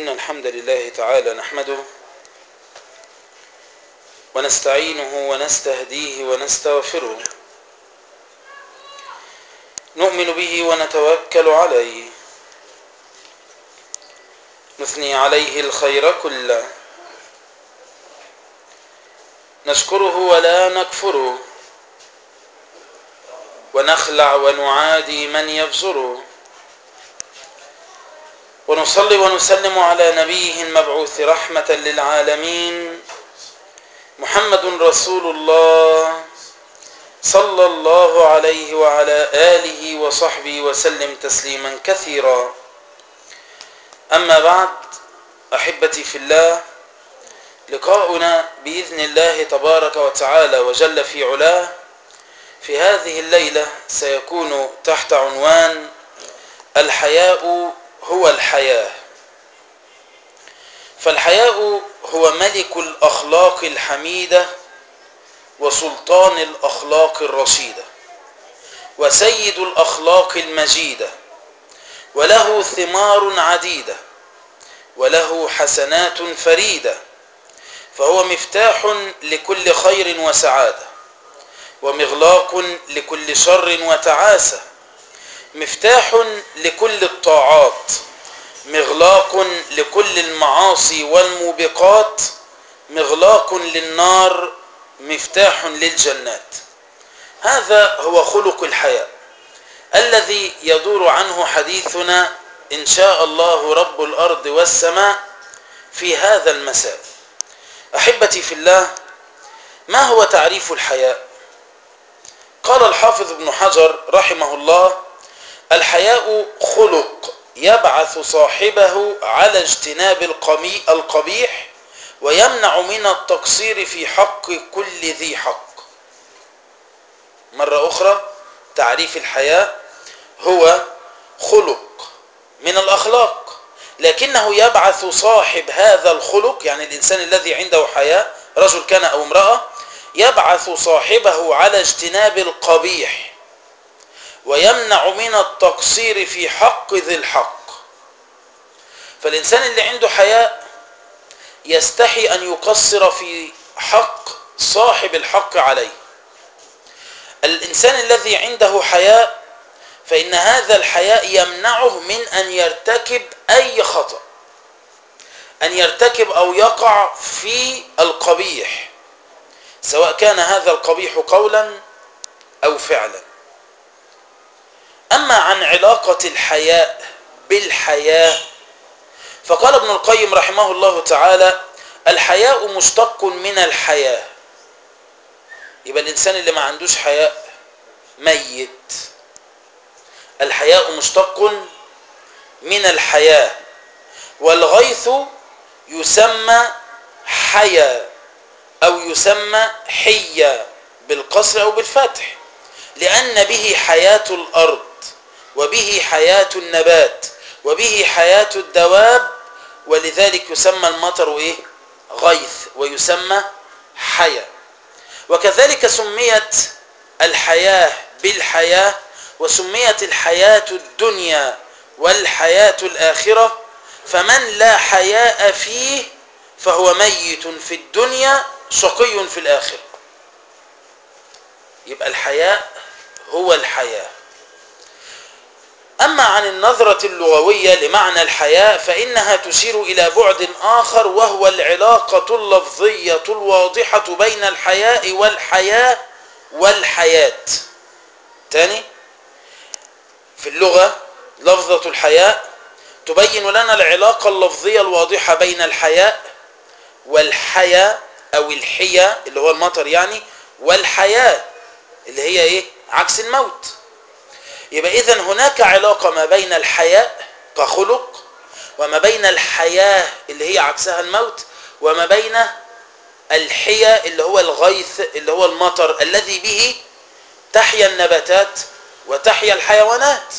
إن الحمد لله تعالى نحمده ونستعينه ونستهديه ونستغفره نؤمن به ونتوكل عليه نثني عليه الخير كله نشكره ولا نكفره ونخلع ونعادي من يبصره ونصلي ونسلم على نبيه المبعوث رحمة للعالمين محمد رسول الله صلى الله عليه وعلى آله وصحبه وسلم تسليما كثيرا أما بعد أحبتي في الله لقاؤنا بإذن الله تبارك وتعالى وجل في علاه في هذه الليلة سيكون تحت عنوان الحياء هو الحياة فالحياء هو ملك الأخلاق الحميدة وسلطان الأخلاق الرشيدة وسيد الأخلاق المجيدة وله ثمار عديدة وله حسنات فريدة فهو مفتاح لكل خير وسعادة ومغلاق لكل شر وتعاسة مفتاح لكل الطاعات مغلاق لكل المعاصي والموبقات مغلاق للنار مفتاح للجنات هذا هو خلق الحياة الذي يدور عنه حديثنا إن شاء الله رب الأرض والسماء في هذا المساء أحبتي في الله ما هو تعريف الحياء قال الحافظ ابن حجر رحمه الله الحياء خلق يبعث صاحبه على اجتناب القبيح ويمنع من التقصير في حق كل ذي حق مرة أخرى تعريف الحياء هو خلق من الأخلاق لكنه يبعث صاحب هذا الخلق يعني الإنسان الذي عنده حياء رجل كان أو امرأة يبعث صاحبه على اجتناب القبيح ويمنع من التقصير في حق ذي الحق فالإنسان اللي عنده حياء يستحي أن يقصر في حق صاحب الحق عليه الإنسان الذي عنده حياء فإن هذا الحياء يمنعه من أن يرتكب أي خطأ أن يرتكب أو يقع في القبيح سواء كان هذا القبيح قولا أو فعلا أما عن علاقة الحياء بالحياة فقال ابن القيم رحمه الله تعالى الحياء مشتق من الحياة يبقى الإنسان اللي ما عندوش حياء ميت الحياء مشتق من الحياة والغيث يسمى حيا أو يسمى حيا بالقصر أو بالفتح لأن به حياة الأرض وبه حياة النبات وبه حياة الدواب ولذلك يسمى المطر إيه؟ غيث ويسمى حيا وكذلك سميت الحياة بالحياة وسميت الحياة الدنيا والحياة الآخرة فمن لا حياء فيه فهو ميت في الدنيا شقي في الآخرة يبقى الحياء هو الحياة أما عن النظرة اللغوية لمعنى الحياة فإنها تشير إلى بعد آخر وهو العلاقة اللفظية الواضحة بين الحياء والحياة والحياة تاني في اللغة لفظة الحياء تبين لنا العلاقة اللفظية الواضحة بين الحياء والحياة أو الحياة اللي هو المطر يعني والحياة اللي هي إيه عكس الموت يبقى إذن هناك علاقة ما بين الحياء كخلق وما بين الحياة اللي هي عكسها الموت وما بين الحيا اللي هو الغيث اللي هو المطر الذي به تحيا النباتات وتحيا الحيوانات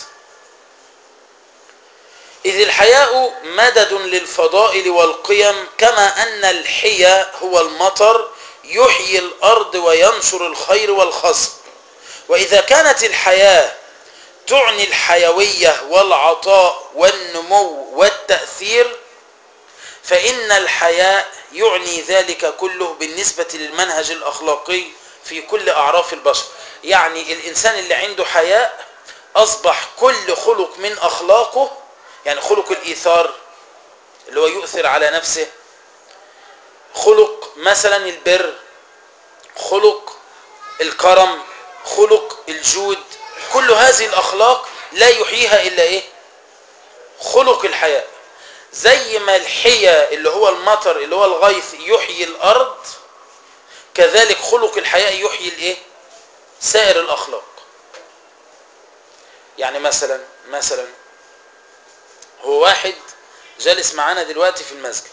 إذ الحياء مدد للفضائل والقيم كما أن الحيا هو المطر يحيي الأرض وينشر الخير والخصب وإذا كانت الحياة تعني الحيوية والعطاء والنمو والتأثير فإن الحياء يعني ذلك كله بالنسبة للمنهج الأخلاقي في كل أعراف البشر يعني الإنسان اللي عنده حياء أصبح كل خلق من أخلاقه يعني خلق الإيثار اللي هو يؤثر على نفسه خلق مثلا البر خلق الكرم خلق الجود كل هذه الأخلاق لا يحييها إلا إيه خلق الحياء زي ما الحيا اللي هو المطر اللي هو الغيث يحيي الأرض كذلك خلق الحياء يحيي الإيه سائر الأخلاق يعني مثلا مثلا هو واحد جالس معانا دلوقتي في المسجد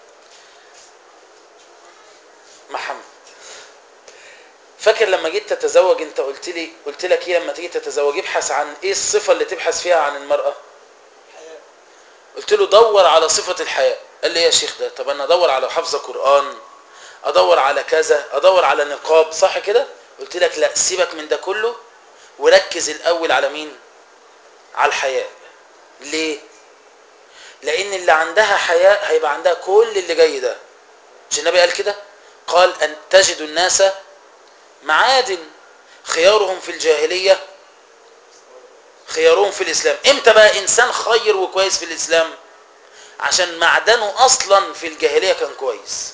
محمد فاكر لما جيت تتزوج انت قلت لي قلت لك ايه لما تيجي تتزوج ابحث عن ايه الصفه اللي تبحث فيها عن المراه قلت له دور على صفه الحياء قال لي يا شيخ ده طب انا ادور على حفظ قران ادور على كذا ادور على نقاب صح كده قلت لك لا سيبك من ده كله وركز الاول على مين على الحياء ليه لان اللي عندها حياء هيبقى عندها كل اللي جاي ده مش النبي قال كده قال ان تجد الناس معادن خيارهم في الجاهلية خيارهم في الإسلام امتى بقى إنسان خير وكويس في الإسلام عشان معدنه أصلا في الجاهلية كان كويس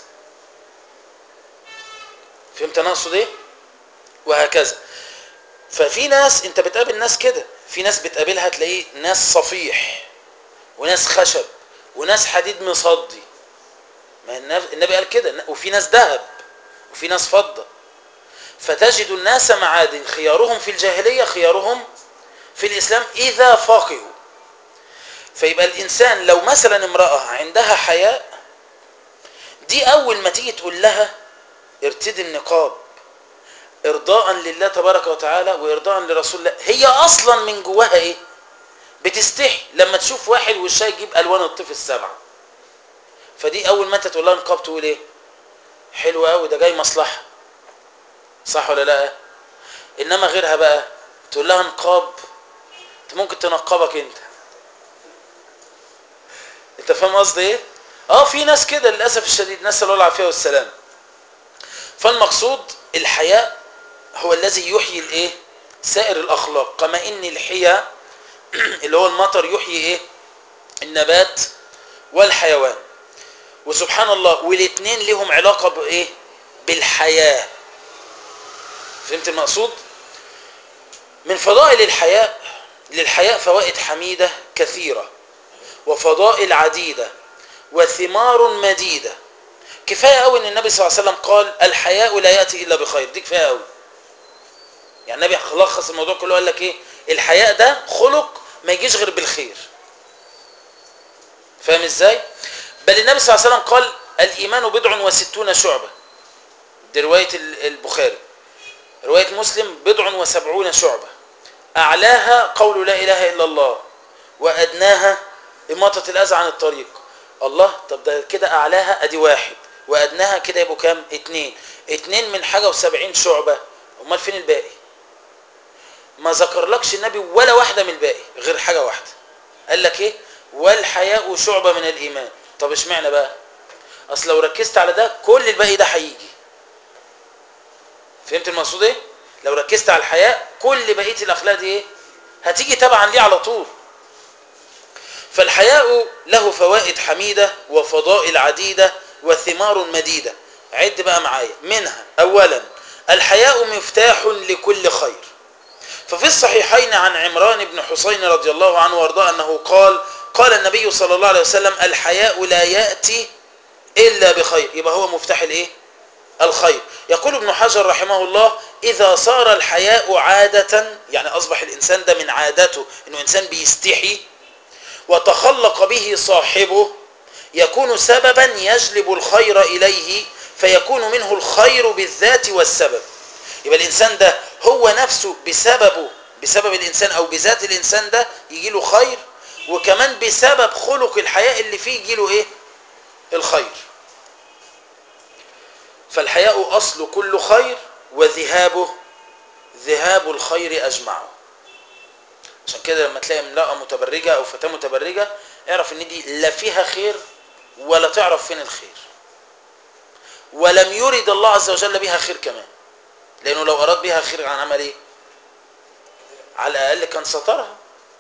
فهمت أنا أقصد إيه وهكذا ففي ناس انت بتقابل ناس كده في ناس بتقابلها تلاقيه ناس صفيح وناس خشب وناس حديد مصدي ما النبي قال كده وفي ناس ذهب وفي ناس فضه فتجد الناس معادن خيارهم في الجاهلية خيارهم في الإسلام إذا فقهوا فيبقى الإنسان لو مثلا امرأة عندها حياء دي أول ما تيجي تقول لها ارتدي النقاب إرضاء لله تبارك وتعالى وإرضاء لرسول الله هي أصلا من جواها إيه بتستحي لما تشوف واحد وشها يجيب ألوان الطيف السبعة فدي أول ما أنت تقول لها نقاب تقول إيه حلو قوي ده جاي مصلحة صح ولا لا انما غيرها بقى تقول لها نقاب انت ممكن تنقبك انت انت فاهم قصدي ايه اه في ناس كده للاسف الشديد نسال الله العافيه والسلام فالمقصود الحياء هو الذي يحيي الايه سائر الاخلاق كما ان الحياء اللي هو المطر يحيي ايه النبات والحيوان وسبحان الله والاثنين لهم علاقه بايه بالحياه فهمت المقصود من فضائل الحياء للحياء فوائد حميدة كثيرة وفضائل عديدة وثمار مديدة كفاية قوي ان النبي صلى الله عليه وسلم قال الحياء لا يأتي إلا بخير دي كفاية قوي يعني النبي لخص الموضوع كله قال لك ايه الحياء ده خلق ما يجيش غير بالخير فاهم ازاي بل النبي صلى الله عليه وسلم قال الإيمان بضع وستون شعبة دي رواية البخاري رواية مسلم بضع وسبعون شعبة أعلاها قول لا إله إلا الله وأدناها إماطة الأذى عن الطريق الله طب ده كده أعلاها أدي واحد وأدناها كده يبقوا كام اتنين اتنين من حاجة وسبعين شعبة أمال فين الباقي ما ذكر لكش النبي ولا واحدة من الباقي غير حاجة واحدة قال لك ايه والحياء شعبة من الإيمان طب اشمعنى بقى أصل لو ركزت على ده كل الباقي ده هيجي فهمت المقصود ايه لو ركزت على الحياء كل بقيه الاخلاق دي ايه هتيجي تبعا ليه على طول فالحياء له فوائد حميده وفضائل عديده وثمار مديده عد بقى معايا منها اولا الحياء مفتاح لكل خير ففي الصحيحين عن عمران بن حسين رضي الله عنه وارضاه انه قال قال النبي صلى الله عليه وسلم الحياء لا ياتي الا بخير يبقى هو مفتاح الايه الخير يقول ابن حجر رحمه الله إذا صار الحياء عادة يعني أصبح الإنسان ده من عادته أنه إنسان بيستحي وتخلق به صاحبه يكون سببا يجلب الخير إليه فيكون منه الخير بالذات والسبب يبقى الإنسان ده هو نفسه بسببه بسبب الإنسان أو بذات الإنسان ده يجي له خير وكمان بسبب خلق الحياء اللي فيه يجي له إيه الخير فالحياء أصل كل خير وذهابه ذهاب الخير أجمعه عشان كده لما تلاقي امرأة متبرجة أو فتاة متبرجة اعرف ان دي لا فيها خير ولا تعرف فين الخير ولم يرد الله عز وجل بها خير كمان لانه لو اراد بها خير كان عمل ايه على الاقل كان سترها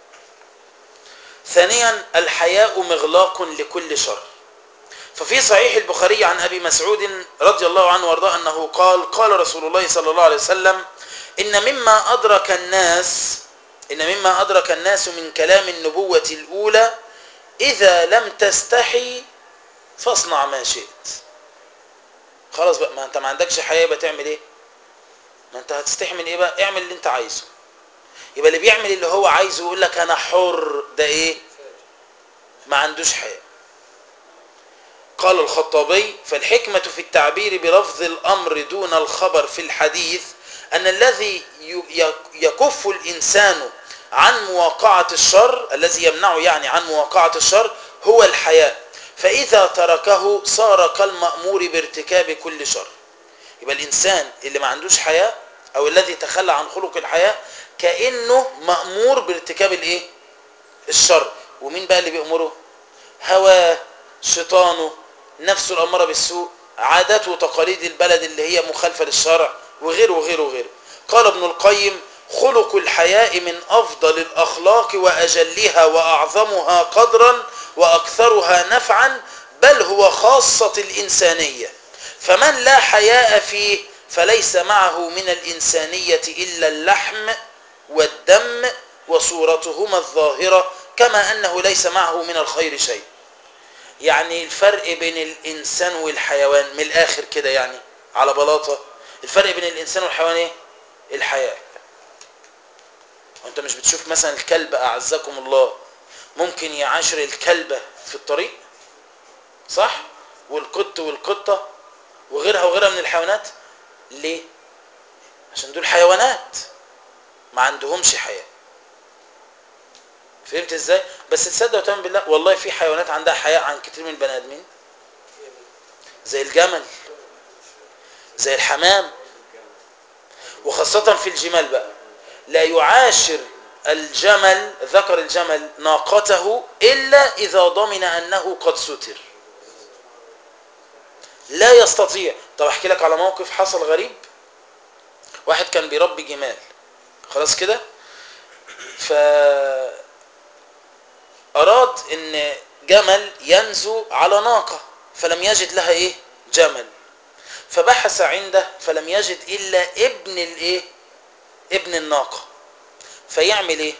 ثانيا الحياء مغلاق لكل شر ففي صحيح البخاري عن ابي مسعود رضي الله عنه وارضاه انه قال قال رسول الله صلى الله عليه وسلم ان مما ادرك الناس ان مما ادرك الناس من كلام النبوه الاولى اذا لم تستحي فاصنع ما شئت خلاص بقى ما انت ما عندكش حياة يبقى تعمل ايه ما انت هتستحي من ايه بقى اعمل اللي انت عايزه يبقى اللي بيعمل اللي هو عايزه يقول لك انا حر ده ايه ما عندوش حياة قال الخطابي فالحكمة في التعبير بلفظ الأمر دون الخبر في الحديث أن الذي يكف الإنسان عن مواقعة الشر الذي يمنعه يعني عن مواقعة الشر هو الحياء فإذا تركه صار كالمأمور بارتكاب كل شر يبقى الإنسان اللي ما عندوش حياء أو الذي تخلى عن خلق الحياء كأنه مأمور بارتكاب الإيه؟ الشر ومين بقى اللي بيأمره هواه شيطانه نفسه الأمارة بالسوء عادات وتقاليد البلد اللي هي مخالفة للشرع وغيره وغيره وغيره قال ابن القيم خلق الحياء من أفضل الأخلاق وأجلها وأعظمها قدرا وأكثرها نفعا بل هو خاصة الإنسانية فمن لا حياء فيه فليس معه من الإنسانية إلا اللحم والدم وصورتهما الظاهرة كما أنه ليس معه من الخير شيء يعني الفرق بين الإنسان والحيوان من الآخر كده يعني على بلاطة الفرق بين الإنسان والحيوان إيه؟ الحياء وانت مش بتشوف مثلا الكلب أعزكم الله ممكن يعاشر الكلبة في الطريق صح والقط والقطة وغيرها وغيرها من الحيوانات ليه عشان دول حيوانات ما عندهمش حياة فهمت ازاي بس تصدق وتؤمن بالله والله في حيوانات عندها حياء عن كتير من البني ادمين زي الجمل زي الحمام وخاصة في الجمال بقى لا يعاشر الجمل ذكر الجمل ناقته إلا إذا ضمن أنه قد ستر لا يستطيع طب احكي لك على موقف حصل غريب واحد كان بيربي جمال خلاص كده ف أراد ان جمل ينزو على ناقة فلم يجد لها ايه جمل فبحث عنده فلم يجد الا ابن الايه ابن الناقة فيعمل ايه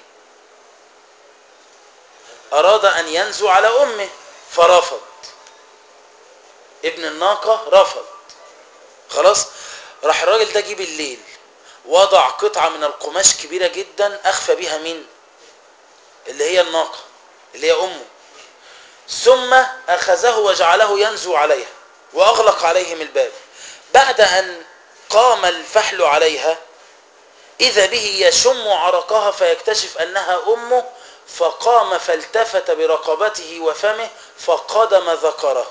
اراد ان ينزو على امه فرفض ابن الناقة رفض خلاص راح الراجل ده جه بالليل وضع قطعة من القماش كبيرة جدا اخفى بها مين اللي هي الناقة اللي هي امه ثم اخذه وجعله ينزو عليها واغلق عليهم الباب بعد ان قام الفحل عليها اذا به يشم عرقها فيكتشف انها امه فقام فالتفت برقبته وفمه فقدم ذكره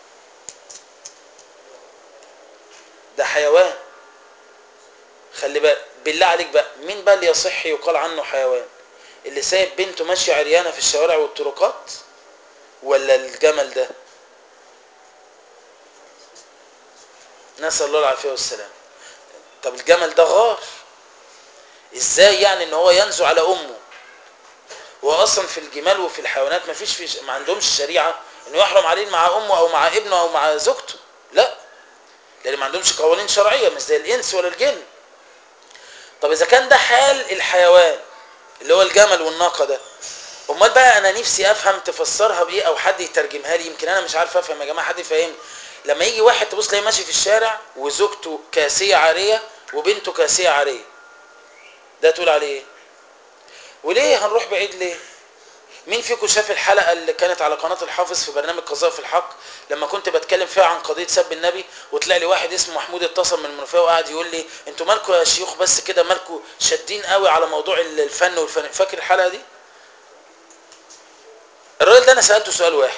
ده حيوان خلي بقى بالله عليك بقى مين بقى اللي يصح يقال عنه حيوان اللي سايب بنته ماشيه عريانه في الشوارع والطرقات ولا الجمل ده نسال الله العافيه والسلام طب الجمل ده غار ازاي يعني ان هو ينزو على امه هو اصلا في الجمال وفي الحيوانات ما فيش فيش ما عندهمش الشريعه انه يحرم عليه مع امه او مع ابنه او مع زوجته لا لان ما عندهمش قوانين شرعيه مش زي الانس ولا الجن طب اذا كان ده حال الحيوان اللي هو الجمل والناقه ده امال بقى انا نفسي افهم تفسرها بايه او حد يترجمها لي يمكن انا مش عارف افهم يا جماعه حد يفهمني لما يجي واحد تبص تلاقيه ماشي في الشارع وزوجته كاسيه عاريه وبنته كاسيه عاريه ده تقول عليه ايه وليه هنروح بعيد ليه مين فيكم شاف الحلقه اللي كانت على قناه الحافظ في برنامج قضاء في الحق لما كنت بتكلم فيها عن قضيه سب النبي وطلع لي واحد اسمه محمود اتصل من المنوفيه وقعد يقول لي انتوا مالكم يا شيوخ بس كده مالكم شادين قوي على موضوع الفن والفن فاكر الحلقه دي الراجل ده انا سالته سؤال واحد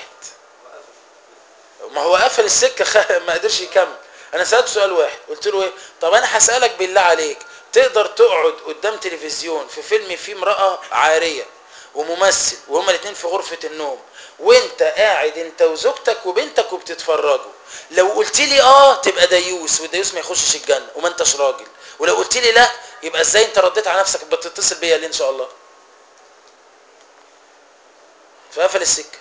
ما هو قفل السكه خ... ما قدرش يكمل انا سالته سؤال واحد قلت له ايه طب انا هسالك بالله عليك تقدر تقعد قدام تلفزيون في فيلم فيه امراه عاريه وممثل وهما الاثنين في غرفة النوم وانت قاعد انت وزوجتك وبنتك وبتتفرجوا لو قلت لي اه تبقى ديوس والديوس ما يخشش الجنة وما انتش راجل ولو قلت لي لا يبقى ازاي انت رديت على نفسك بتتصل بيا ليه ان شاء الله فقفل السكه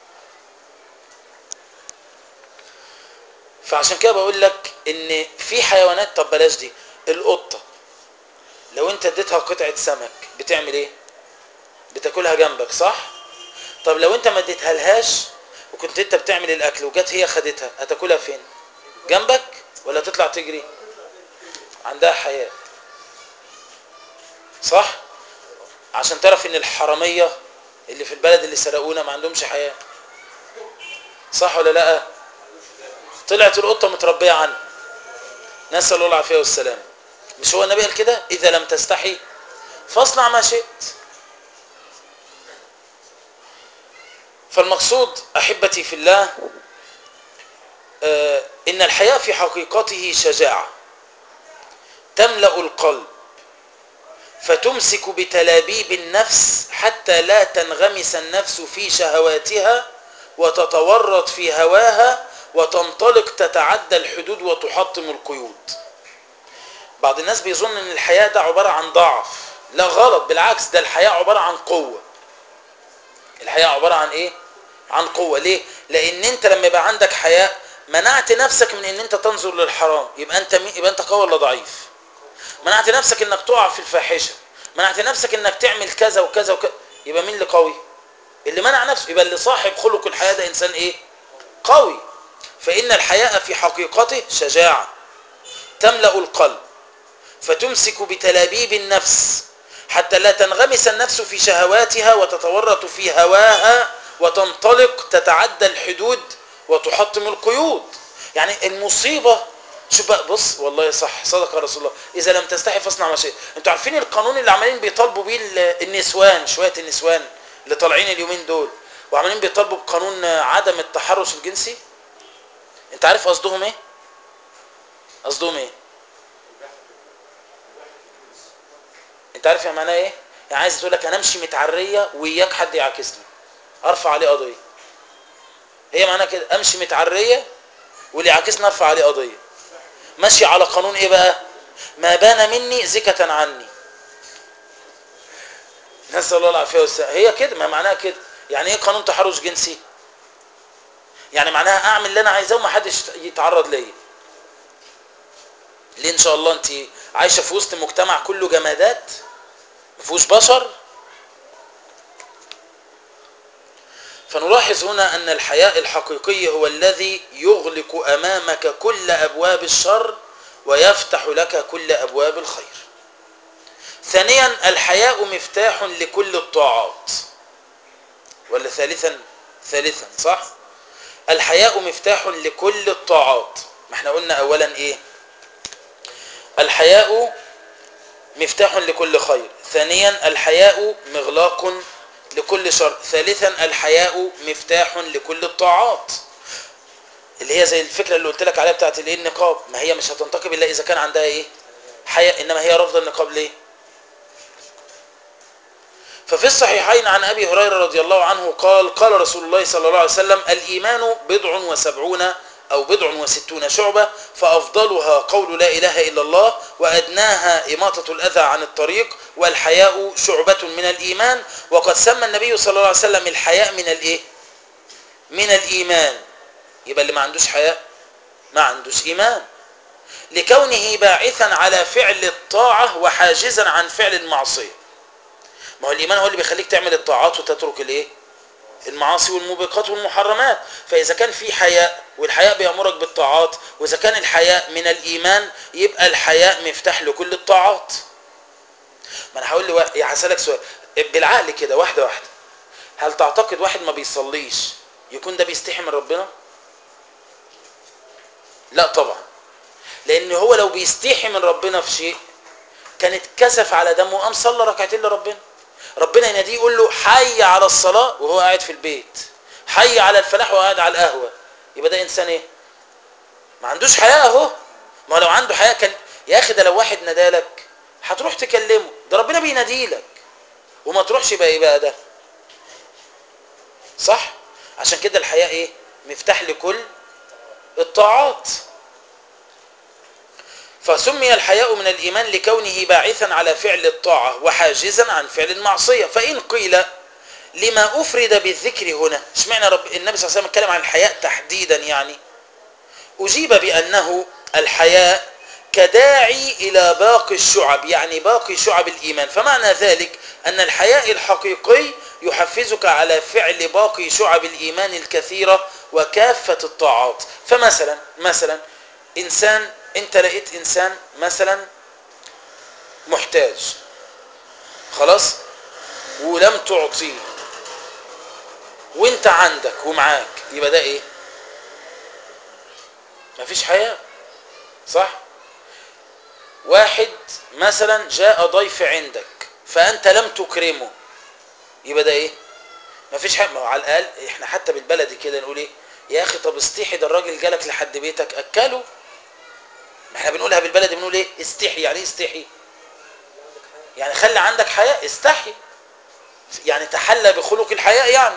فعشان كده بقول لك ان في حيوانات طب بلاش دي القطه لو انت اديتها قطعه سمك بتعمل ايه بتاكلها جنبك صح طب لو انت ما اديتها لهاش وكنت انت بتعمل الاكل وجت هي خدتها هتاكلها فين جنبك ولا تطلع تجري عندها حياه صح عشان تعرف ان الحراميه اللي في البلد اللي سرقونا ما عندهمش حياه صح ولا لا طلعت القطه متربيه عنه نسال الله العافيه والسلام مش هو النبي قال كده اذا لم تستحي فاصنع ما شئت فالمقصود احبتي في الله آه ان الحياء في حقيقته شجاعه تملا القلب فتمسك بتلابيب النفس حتى لا تنغمس النفس في شهواتها وتتورط في هواها وتنطلق تتعدى الحدود وتحطم القيود بعض الناس بيظن ان الحياة ده عبارة عن ضعف لا غلط بالعكس ده الحياة عبارة عن قوة الحياة عبارة عن ايه عن قوة ليه لان انت لما يبقى عندك حياة منعت نفسك من ان انت تنظر للحرام يبقى انت مي... يبقى انت قوي ولا ضعيف منعت نفسك انك تقع في الفاحشة منعت نفسك انك تعمل كذا وكذا وكذا يبقى مين اللي قوي اللي منع نفسه يبقى اللي صاحب خلق الحياة ده انسان ايه قوي فإن الحياء في حقيقته شجاعة تملأ القلب فتمسك بتلابيب النفس حتى لا تنغمس النفس في شهواتها وتتورط في هواها وتنطلق تتعدى الحدود وتحطم القيود يعني المصيبة شوف بقى بص والله صح صدق رسول الله اذا لم تستحي فاصنع ما شئت انتوا عارفين القانون اللي عمالين بيطالبوا بيه النسوان شويه النسوان اللي طالعين اليومين دول وعمالين بيطالبوا بقانون عدم التحرش الجنسي انت عارف قصدهم ايه قصدهم ايه انت عارف يا معناه ايه يعني عايز تقول لك انا امشي متعريه وياك حد يعاكسني ارفع عليه قضيه هي معناها كده امشي متعريه واللي يعاكسني ارفع عليه قضيه ماشي على قانون ايه بقى ما بان مني زكة عني نسأل الله العافية والسلام هي كده ما معناها كده يعني ايه قانون تحرش جنسي يعني معناها اعمل اللي انا عايزاه وما حدش يتعرض ليا ليه ان شاء الله انت عايشه في وسط مجتمع كله جمادات ما فيهوش بشر فنلاحظ هنا ان الحياء الحقيقي هو الذي يغلق امامك كل ابواب الشر ويفتح لك كل ابواب الخير ثانيا الحياء مفتاح لكل الطاعات ولا ثالثا ثالثا صح الحياء مفتاح لكل الطاعات ما احنا قلنا اولا ايه الحياء مفتاح لكل خير ثانيا الحياء مغلاق لكل شر ثالثا الحياء مفتاح لكل الطاعات اللي هي زي الفكره اللي قلت لك عليها بتاعت الايه النقاب ما هي مش هتنتقب الا اذا كان عندها ايه حياء انما هي رافضه النقاب ليه ففي الصحيحين عن ابي هريره رضي الله عنه قال قال رسول الله صلى الله عليه وسلم الايمان بضع وسبعون او بضع وستون شعبه فافضلها قول لا اله الا الله وادناها اماطه الاذى عن الطريق والحياء شعبه من الايمان وقد سمى النبي صلى الله عليه وسلم الحياء من الايه من الايمان يبقى اللي ما عندوش حياء ما عندوش ايمان لكونه باعثا على فعل الطاعه وحاجزا عن فعل المعصيه ما هو الايمان هو اللي بيخليك تعمل الطاعات وتترك الايه المعاصي والموبقات والمحرمات فاذا كان في حياء والحياء بيامرك بالطاعات واذا كان الحياء من الايمان يبقى الحياء مفتاح لكل الطاعات ما انا هقول له يا هسالك سؤال بالعقل كده واحده واحده هل تعتقد واحد ما بيصليش يكون ده بيستحي من ربنا لا طبعا لان هو لو بيستحي من ربنا في شيء كان اتكسف على دمه وقام صلى ركعتين لربنا ربنا يناديه يقول له حي على الصلاة وهو قاعد في البيت حي على الفلاح وهو قاعد على القهوة يبقى ده إنسان إيه ما عندوش حياة أهو ما لو عنده حياة كان يا أخي ده لو واحد نادالك هتروح تكلمه ده ربنا بيناديلك وما تروحش يبقى إيه بقى ده صح عشان كده الحياء ايه مفتاح لكل الطاعات فسمي الحياء من الإيمان لكونه باعثا على فعل الطاعة وحاجزا عن فعل المعصية فإن قيل لما أفرد بالذكر هنا اشمعنى رب النبي صلى الله عليه وسلم اتكلم عن الحياء تحديدا يعني أجيب بأنه الحياء كداعي إلى باقي الشعب يعني باقي شعب الإيمان فمعنى ذلك أن الحياء الحقيقي يحفزك على فعل باقي شعب الإيمان الكثيرة وكافة الطاعات فمثلا مثلا إنسان أنت لقيت إنسان مثلا محتاج خلاص ولم تعطيه وانت عندك ومعاك يبقى ده ايه مفيش حياة صح واحد مثلا جاء ضيف عندك فانت لم تكرمه يبقى ده ايه مفيش حاجه ما هو على الاقل احنا حتى بالبلدي كده نقول ايه يا اخي طب استحي ده الراجل جالك لحد بيتك اكله ما احنا بنقولها بالبلدي بنقول ايه استحي يعني ايه استحي يعني خلي عندك حياء استحي يعني تحلى بخلق الحياء يعني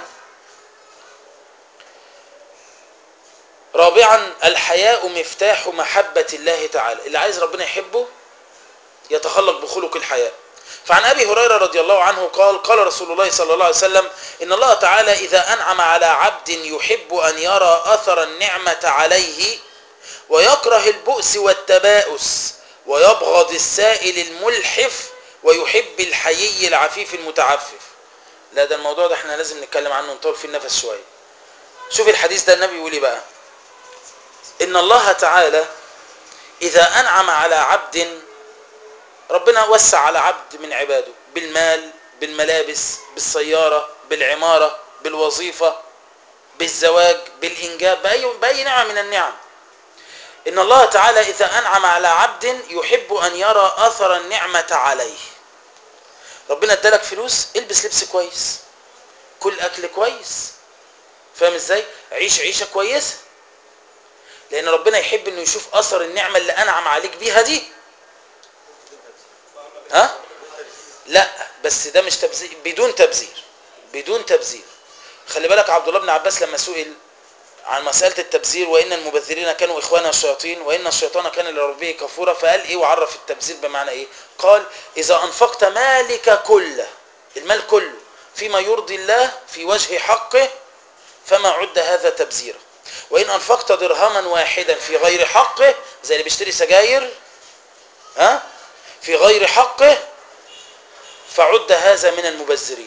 رابعا الحياء مفتاح محبة الله تعالى اللي عايز ربنا يحبه يتخلق بخلق الحياء فعن أبي هريرة رضي الله عنه قال قال رسول الله صلى الله عليه وسلم إن الله تعالى إذا أنعم على عبد يحب أن يرى أثر النعمة عليه ويكره البؤس والتباؤس ويبغض السائل الملحف ويحب الحيي العفيف المتعفف لا ده الموضوع ده احنا لازم نتكلم عنه نطول فيه النفس شوية شوف الحديث ده النبي يقول ايه بقى إن الله تعالى إذا أنعم على عبد ربنا وسع على عبد من عباده بالمال بالملابس بالسيارة بالعمارة بالوظيفة بالزواج بالإنجاب بأي, بأي نعمة من النعم إن الله تعالى إذا أنعم على عبد يحب أن يرى أثر النعمة عليه ربنا ادالك فلوس البس لبس كويس كل أكل كويس فاهم ازاي عيش عيشة كويسة لأن ربنا يحب أنه يشوف أثر النعمة اللي أنعم عليك بيها دي ها لا بس ده مش تبذير بدون تبذير بدون تبذير خلي بالك عبد الله بن عباس لما سئل عن مسألة التبذير وإن المبذرين كانوا إخوان الشياطين وإن الشيطان كان لربه كفورا فقال إيه وعرف التبذير بمعنى إيه قال إذا أنفقت مالك كله المال كله فيما يرضي الله في وجه حقه فما عد هذا تبذيرا وإن أنفقت درهما واحدا في غير حقه زي اللي بيشتري سجاير ها في غير حقه فعد هذا من المبذرين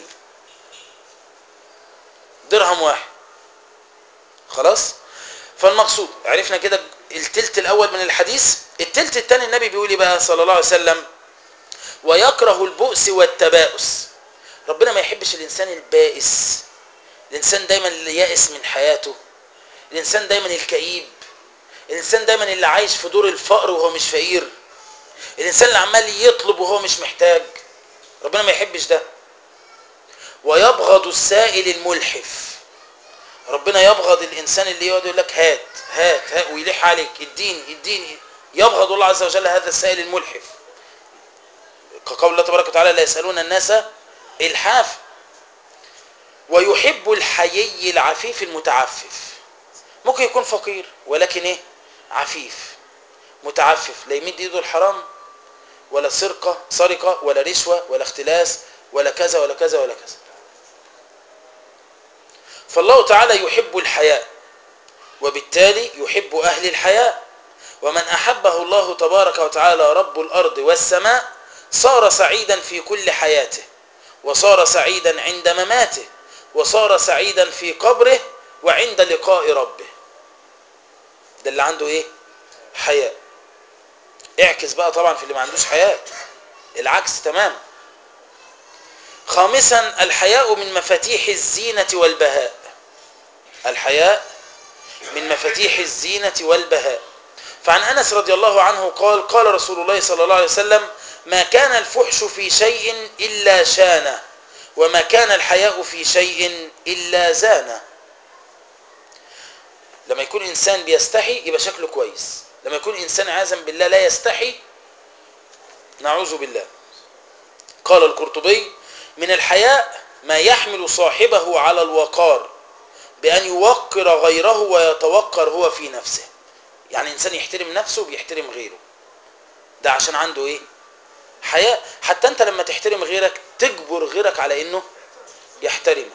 درهم واحد خلاص فالمقصود عرفنا كده التلت الاول من الحديث التلت الثاني النبي بيقول بقى صلى الله عليه وسلم ويكره البؤس والتباؤس ربنا ما يحبش الانسان البائس الانسان دايما اللي يائس من حياته الانسان دايما الكئيب الانسان دايما اللي عايش في دور الفقر وهو مش فقير الانسان اللي عمال يطلب وهو مش محتاج ربنا ما يحبش ده ويبغض السائل الملحف ربنا يبغض الانسان اللي يقعد يقول لك هات هات هات ويلح عليك اديني اديني يبغض الله عز وجل هذا السائل الملحف كقول الله تبارك وتعالى لا يسالون الناس الحاف ويحب الحيي العفيف المتعفف ممكن يكون فقير ولكن ايه عفيف متعفف لا يمد ايده الحرام ولا سرقة سرقة ولا رشوة ولا اختلاس ولا كذا ولا كذا ولا كذا فالله تعالى يحب الحياء وبالتالي يحب أهل الحياء ومن أحبه الله تبارك وتعالى رب الأرض والسماء صار سعيدا في كل حياته وصار سعيدا عند مماته وصار سعيدا في قبره وعند لقاء ربه ده اللي عنده ايه حياء اعكس بقى طبعا في اللي ما عندوش حياء العكس تمام خامسا الحياء من مفاتيح الزينة والبهاء الحياء من مفاتيح الزينة والبهاء فعن أنس رضي الله عنه قال قال رسول الله صلى الله عليه وسلم ما كان الفحش في شيء إلا شانه وما كان الحياء في شيء إلا زانه لما يكون إنسان بيستحي يبقى شكله كويس لما يكون إنسان عازا بالله لا يستحي نعوذ بالله قال القرطبي من الحياء ما يحمل صاحبه على الوقار بأن يوقر غيره ويتوقر هو في نفسه يعني إنسان يحترم نفسه بيحترم غيره ده عشان عنده إيه حياء حتى أنت لما تحترم غيرك تجبر غيرك على إنه يحترمك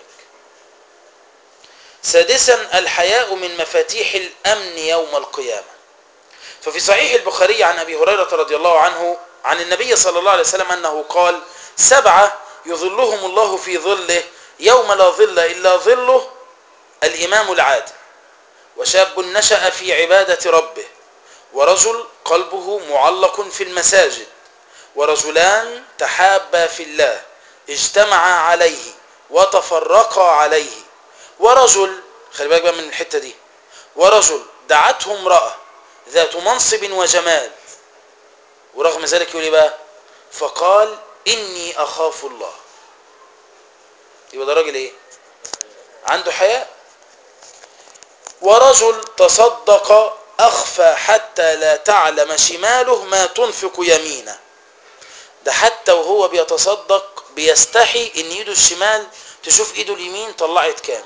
سادسا الحياء من مفاتيح الأمن يوم القيامة ففي صحيح البخاري عن أبي هريرة رضي الله عنه عن النبي صلى الله عليه وسلم أنه قال سبعة يظلهم الله في ظله يوم لا ظل إلا ظله الإمام العادل وشاب نشأ في عبادة ربه ورجل قلبه معلق في المساجد ورجلان تحابا في الله اجتمعا عليه وتفرقا عليه ورجل خلي بالك بقى من الحتة دي ورجل دعته امرأة ذات منصب وجمال ورغم ذلك يقول بقى فقال إني أخاف الله يبقى ده راجل إيه عنده حياء ورجل تصدق أخفى حتى لا تعلم شماله ما تنفق يمينه ده حتى وهو بيتصدق بيستحي ان ايده الشمال تشوف ايده اليمين طلعت كام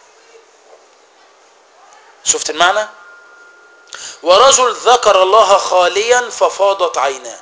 شفت المعنى ورجل ذكر الله خاليا ففاضت عيناه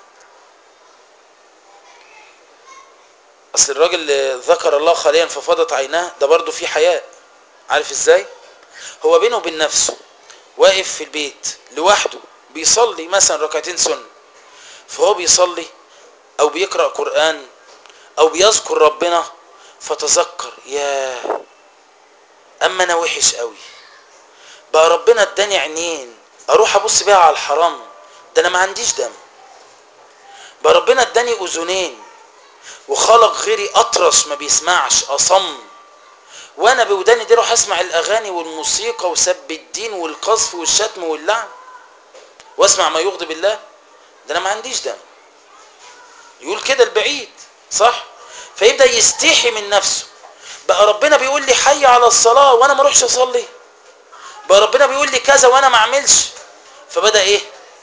اصل الراجل اللي ذكر الله خاليا ففاضت عيناه ده برضه فيه حياء عارف ازاي هو بينه وبين نفسه واقف في البيت لوحده بيصلي مثلا ركعتين سنه فهو بيصلي او بيقرا قران او بيذكر ربنا فتذكر يا اما انا وحش قوي بقى ربنا اداني عينين اروح ابص بيها على الحرام ده انا ما عنديش دم بقى ربنا اداني اذنين وخلق غيري اطرش ما بيسمعش اصم وانا بوداني دي اروح اسمع الاغاني والموسيقى وسب الدين والقذف والشتم واللعن واسمع ما يغضب الله ده انا ما عنديش دم يقول كده البعيد صح فيبدا يستحي من نفسه بقى ربنا بيقول لي حي على الصلاه وانا ما اروحش اصلي بقى ربنا بيقول لي كذا وانا ما اعملش فبدا ايه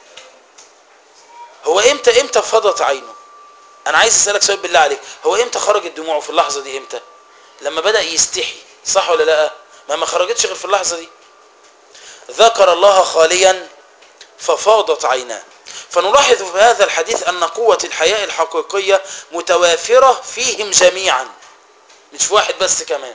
هو امتى امتى فضت عينه انا عايز اسالك سؤال بالله عليك هو امتى خرجت دموعه في اللحظه دي امتى لما بدا يستحي صح ولا لا ما ما خرجتش غير في اللحظه دي ذكر الله خاليا ففاضت عيناه فنلاحظ في هذا الحديث أن قوة الحياء الحقيقية متوافرة فيهم جميعا مش في واحد بس كمان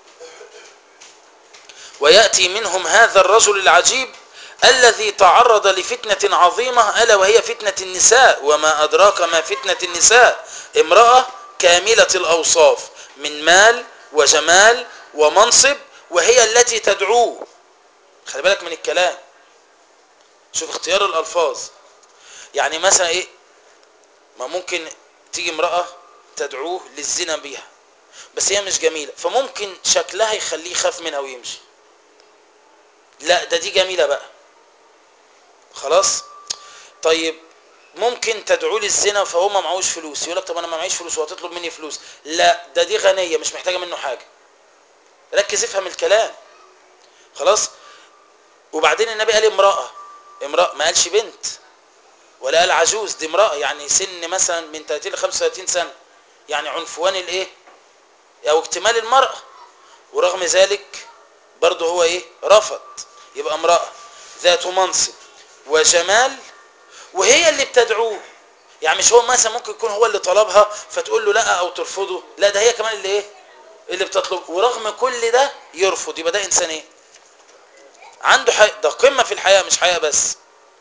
ويأتي منهم هذا الرجل العجيب الذي تعرض لفتنة عظيمة ألا وهي فتنة النساء وما أدراك ما فتنة النساء امرأة كاملة الأوصاف من مال وجمال ومنصب وهي التي تدعوه خلي بالك من الكلام شوف اختيار الألفاظ يعني مثلا ايه ما ممكن تيجي امرأة تدعوه للزنا بيها بس هي مش جميلة فممكن شكلها يخليه يخاف منها ويمشي لا ده دي جميلة بقى خلاص طيب ممكن تدعوه للزنا فهو ما معهوش فلوس يقول لك طب انا ما معيش فلوس وهتطلب مني فلوس لا ده دي غنية مش محتاجة منه حاجة ركز افهم الكلام خلاص وبعدين النبي قال امرأة امرأة ما قالش بنت ولا قال عجوز دي امرأة يعني سن مثلا من 30 ل 35 سنة يعني عنفوان الايه او اكتمال المرأة ورغم ذلك برضه هو ايه رفض يبقى امرأة ذات منصب وجمال وهي اللي بتدعوه يعني مش هو مثلا ممكن يكون هو اللي طلبها فتقول له لا او ترفضه لا ده هي كمان اللي ايه اللي بتطلب ورغم كل ده يرفض يبقى ده انسان ايه عنده حياء ده قمة في الحياة مش حياة بس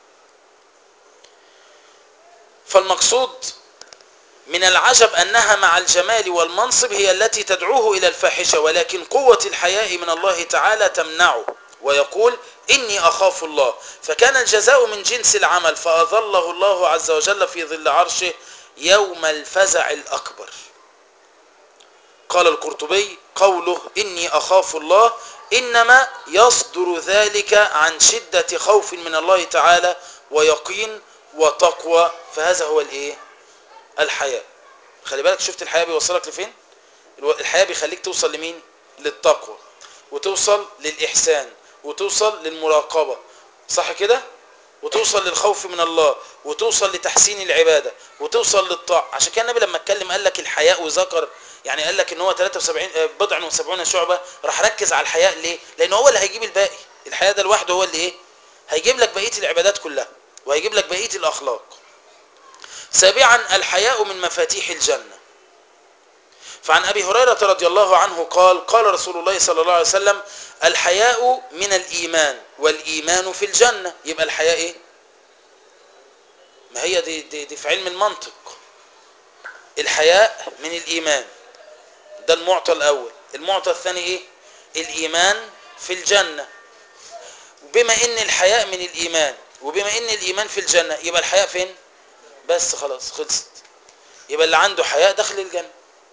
فالمقصود من العجب أنها مع الجمال والمنصب هي التي تدعوه إلى الفاحشة ولكن قوة الحياء من الله تعالى تمنعه ويقول إني أخاف الله فكان الجزاء من جنس العمل فأظله الله عز وجل في ظل عرشه يوم الفزع الأكبر قال القرطبي قوله إني أخاف الله إنما يصدر ذلك عن شدة خوف من الله تعالى ويقين وتقوى فهذا هو الايه الحياء خلي بالك شفت الحياء بيوصلك لفين الحياء بيخليك توصل لمين للتقوى وتوصل للإحسان وتوصل للمراقبة صح كده وتوصل للخوف من الله وتوصل لتحسين العبادة وتوصل للطاعة عشان كده النبي لما اتكلم قال لك الحياء وذكر يعني قال لك ان هو 73 آه، بضع و70 شعبه راح ركز على الحياء ليه لان هو اللي هيجيب الباقي الحياء ده لوحده هو اللي ايه هيجيب لك بقيه العبادات كلها وهيجيب لك بقيه الاخلاق سابعا الحياء من مفاتيح الجنه فعن ابي هريره رضي الله عنه قال قال رسول الله صلى الله عليه وسلم الحياء من الايمان والايمان في الجنه يبقى الحياء ايه ما هي دي, دي, دي في علم المنطق الحياء من الايمان ده المعطى الاول المعطى الثاني ايه الايمان في الجنه وبما ان الحياء من الايمان وبما ان الايمان في الجنه يبقى الحياء فين بس خلاص خلصت يبقى اللي عنده حياء دخل الجنه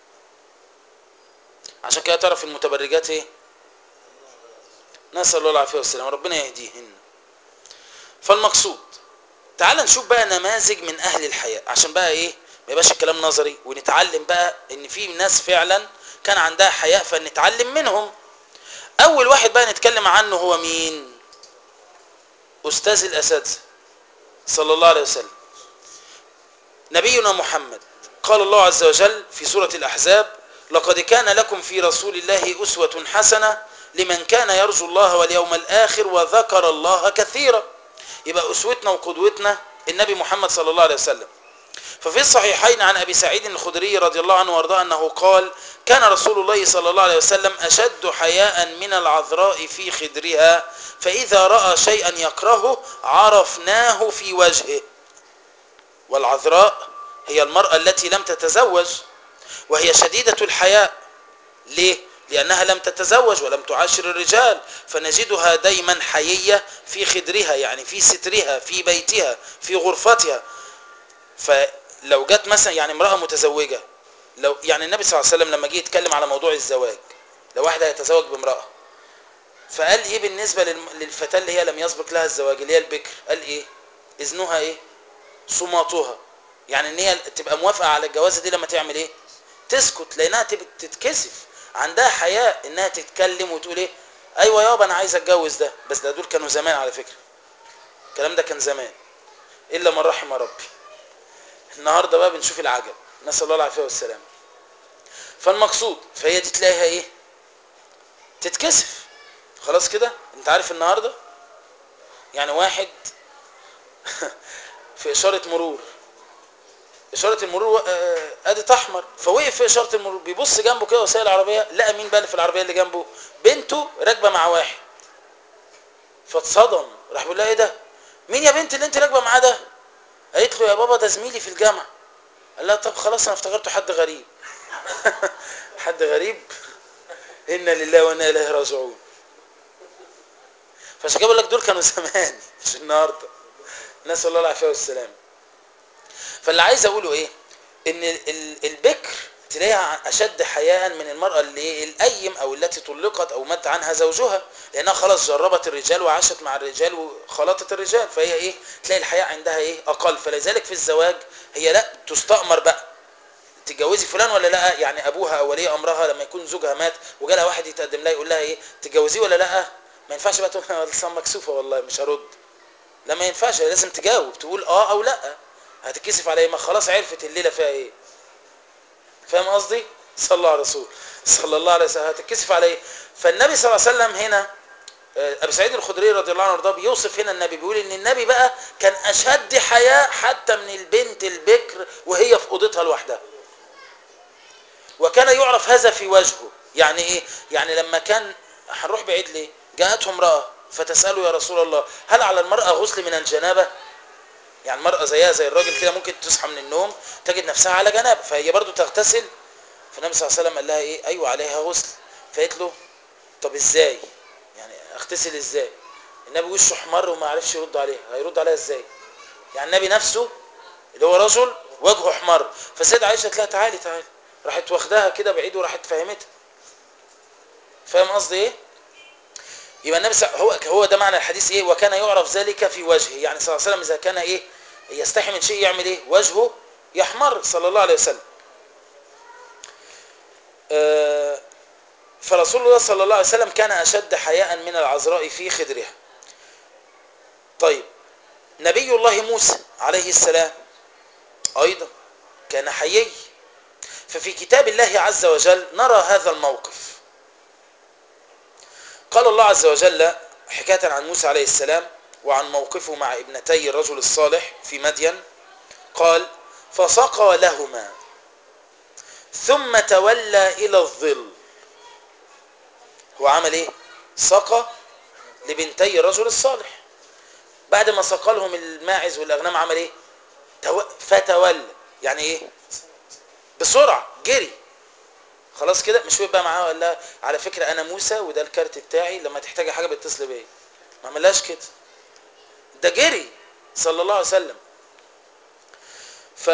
عشان كده تعرف المتبرجات ايه نسال الله العافيه والسلامه ربنا يهديهن فالمقصود تعال نشوف بقى نماذج من اهل الحياء عشان بقى ايه ما يبقاش الكلام نظري ونتعلم بقى ان في ناس فعلا كان عندها حياء فنتعلم منهم اول واحد بقى نتكلم عنه هو مين استاذ الاساتذه صلى الله عليه وسلم نبينا محمد قال الله عز وجل في سوره الاحزاب لقد كان لكم في رسول الله اسوه حسنه لمن كان يرجو الله واليوم الاخر وذكر الله كثيرا يبقى اسوتنا وقدوتنا النبي محمد صلى الله عليه وسلم ففي الصحيحين عن ابي سعيد الخدري رضي الله عنه وارضاه انه قال كان رسول الله صلى الله عليه وسلم اشد حياء من العذراء في خدرها فاذا راى شيئا يكرهه عرفناه في وجهه والعذراء هي المراه التي لم تتزوج وهي شديده الحياء ليه لانها لم تتزوج ولم تعاشر الرجال فنجدها دايما حييه في خدرها يعني في سترها في بيتها في غرفتها فلو جت مثلا يعني امراه متزوجه لو يعني النبي صلى الله عليه وسلم لما جه يتكلم على موضوع الزواج لو واحد هيتزوج بامراه فقال ايه بالنسبه للم- للفتاه اللي هي لم يسبق لها الزواج اللي هي البكر قال ايه اذنها ايه صماتها يعني ان هي تبقى موافقه على الجوازه دي لما تعمل ايه تسكت لانها تب- تتكسف عندها حياء انها تتكلم وتقول ايه ايوه يابا انا عايز اتجوز ده بس ده دول كانوا زمان على فكره الكلام ده كان زمان الا من رحم ربي النهارده بقى بنشوف العجب نسال الله العافيه والسلامه فالمقصود فهي دي تلاقيها ايه تتكسف خلاص كده انت عارف النهارده يعني واحد في اشاره مرور اشاره المرور آه، ادي احمر فوقف في اشاره المرور بيبص جنبه كده وسائل العربيه لقى مين بقى اللي في العربيه اللي جنبه بنته راكبه مع واحد فاتصدم راح بيقول لها ايه ده مين يا بنت اللي انت راكبه معاه ده قالت له يا بابا ده زميلي في الجامعه قال لها طب خلاص انا افتكرته حد غريب حد غريب انا لله وانا اليه راجعون فعشان كده بقول لك دول كانوا زمان مش النهارده نسال الله العافيه والسلامه فاللي عايز اقوله ايه ان ال- البكر تلاقيها اشد حياء من المراه اللي إيه؟ الايم او التي طلقت او مات عنها زوجها لانها خلاص جربت الرجال وعاشت مع الرجال وخلطت الرجال فهي ايه تلاقي الحياء عندها ايه اقل فلذلك في الزواج هي لا تستأمر بقى تتجوزي فلان ولا لا يعني ابوها او ولي امرها لما يكون زوجها مات وجالها واحد يتقدم لها يقول لها ايه تتجوزيه ولا لا ما ينفعش بقى تقول انا لسه مكسوفه والله مش هرد لا ما ينفعش هي لازم تجاوب تقول اه او لا هتتكسف على ايه ما خلاص عرفت الليله فيها ايه فاهم قصدي صلى الله على رسول صلى الله عليه وسلم هتتكسف على ايه فالنبي صلى الله عليه وسلم هنا آه، ابي سعيد الخدري رضي الله عنه وارضاه بيوصف هنا النبي بيقول ان النبي بقى كان اشد حياء حتى من البنت البكر وهي في اوضتها لوحدها وكان يعرف هذا في وجهه يعني ايه يعني لما كان هنروح بعيد ليه جاءته امراه فتساله يا رسول الله هل على المراه غسل من الجنابه يعني المراه زيها زي الراجل كده ممكن تصحى من النوم تجد نفسها على جنابه فهي برضو تغتسل فالنبي صلى الله عليه وسلم قال لها ايه ايوه عليها غسل فقالت له طب ازاي يعني اغتسل ازاي النبي وشه احمر وما عرفش يرد عليها هيرد عليها ازاي يعني النبي نفسه اللي هو رجل وجهه احمر فالسيدة عائشه قالت لها تعالي تعالي راحت واخداها كده بعيد وراحت فهمتها فاهم قصدي ايه يبقى النبي صلى- هو هو ده معنى الحديث ايه وكان يعرف ذلك في وجهه يعني صلى الله عليه وسلم اذا كان ايه يستحي من شيء يعمل ايه وجهه يحمر صلى الله عليه وسلم آه، فرسول الله صلى الله عليه وسلم كان اشد حياء من العذراء في خدرها طيب نبي الله موسى عليه السلام ايضا كان حيي ففي كتاب الله عز وجل نرى هذا الموقف قال الله عز وجل حكاية عن موسى عليه السلام وعن موقفه مع ابنتي الرجل الصالح في مدين قال فسقى لهما ثم تولى إلى الظل هو عمل ايه سقى لبنتي الرجل الصالح بعد ما سقى لهم الماعز والأغنام عمل ايه تو... فتولى يعني ايه بسرعة جري خلاص كده مش بقى معاه ولا لا على فكرة انا موسى وده الكارت بتاعي لما تحتاجي حاجة بتصل بيا ما عملهاش كده ده جري صلى الله عليه وسلم ف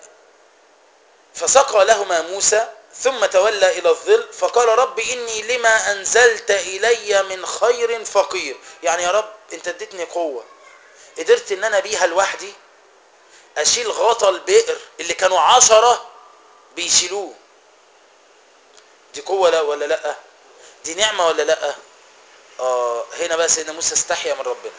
فسقى لهما موسى ثم تولى إلى الظل فقال رب إني لما أنزلت إلي من خير فقير يعني يا رب أنت اديتني قوة قدرت إن أنا بيها لوحدي أشيل غطى البئر اللي كانوا عشرة بيشيلوه دي قوة لا ولا لا دي نعمة ولا لا آه هنا بقى سيدنا موسى استحيا من ربنا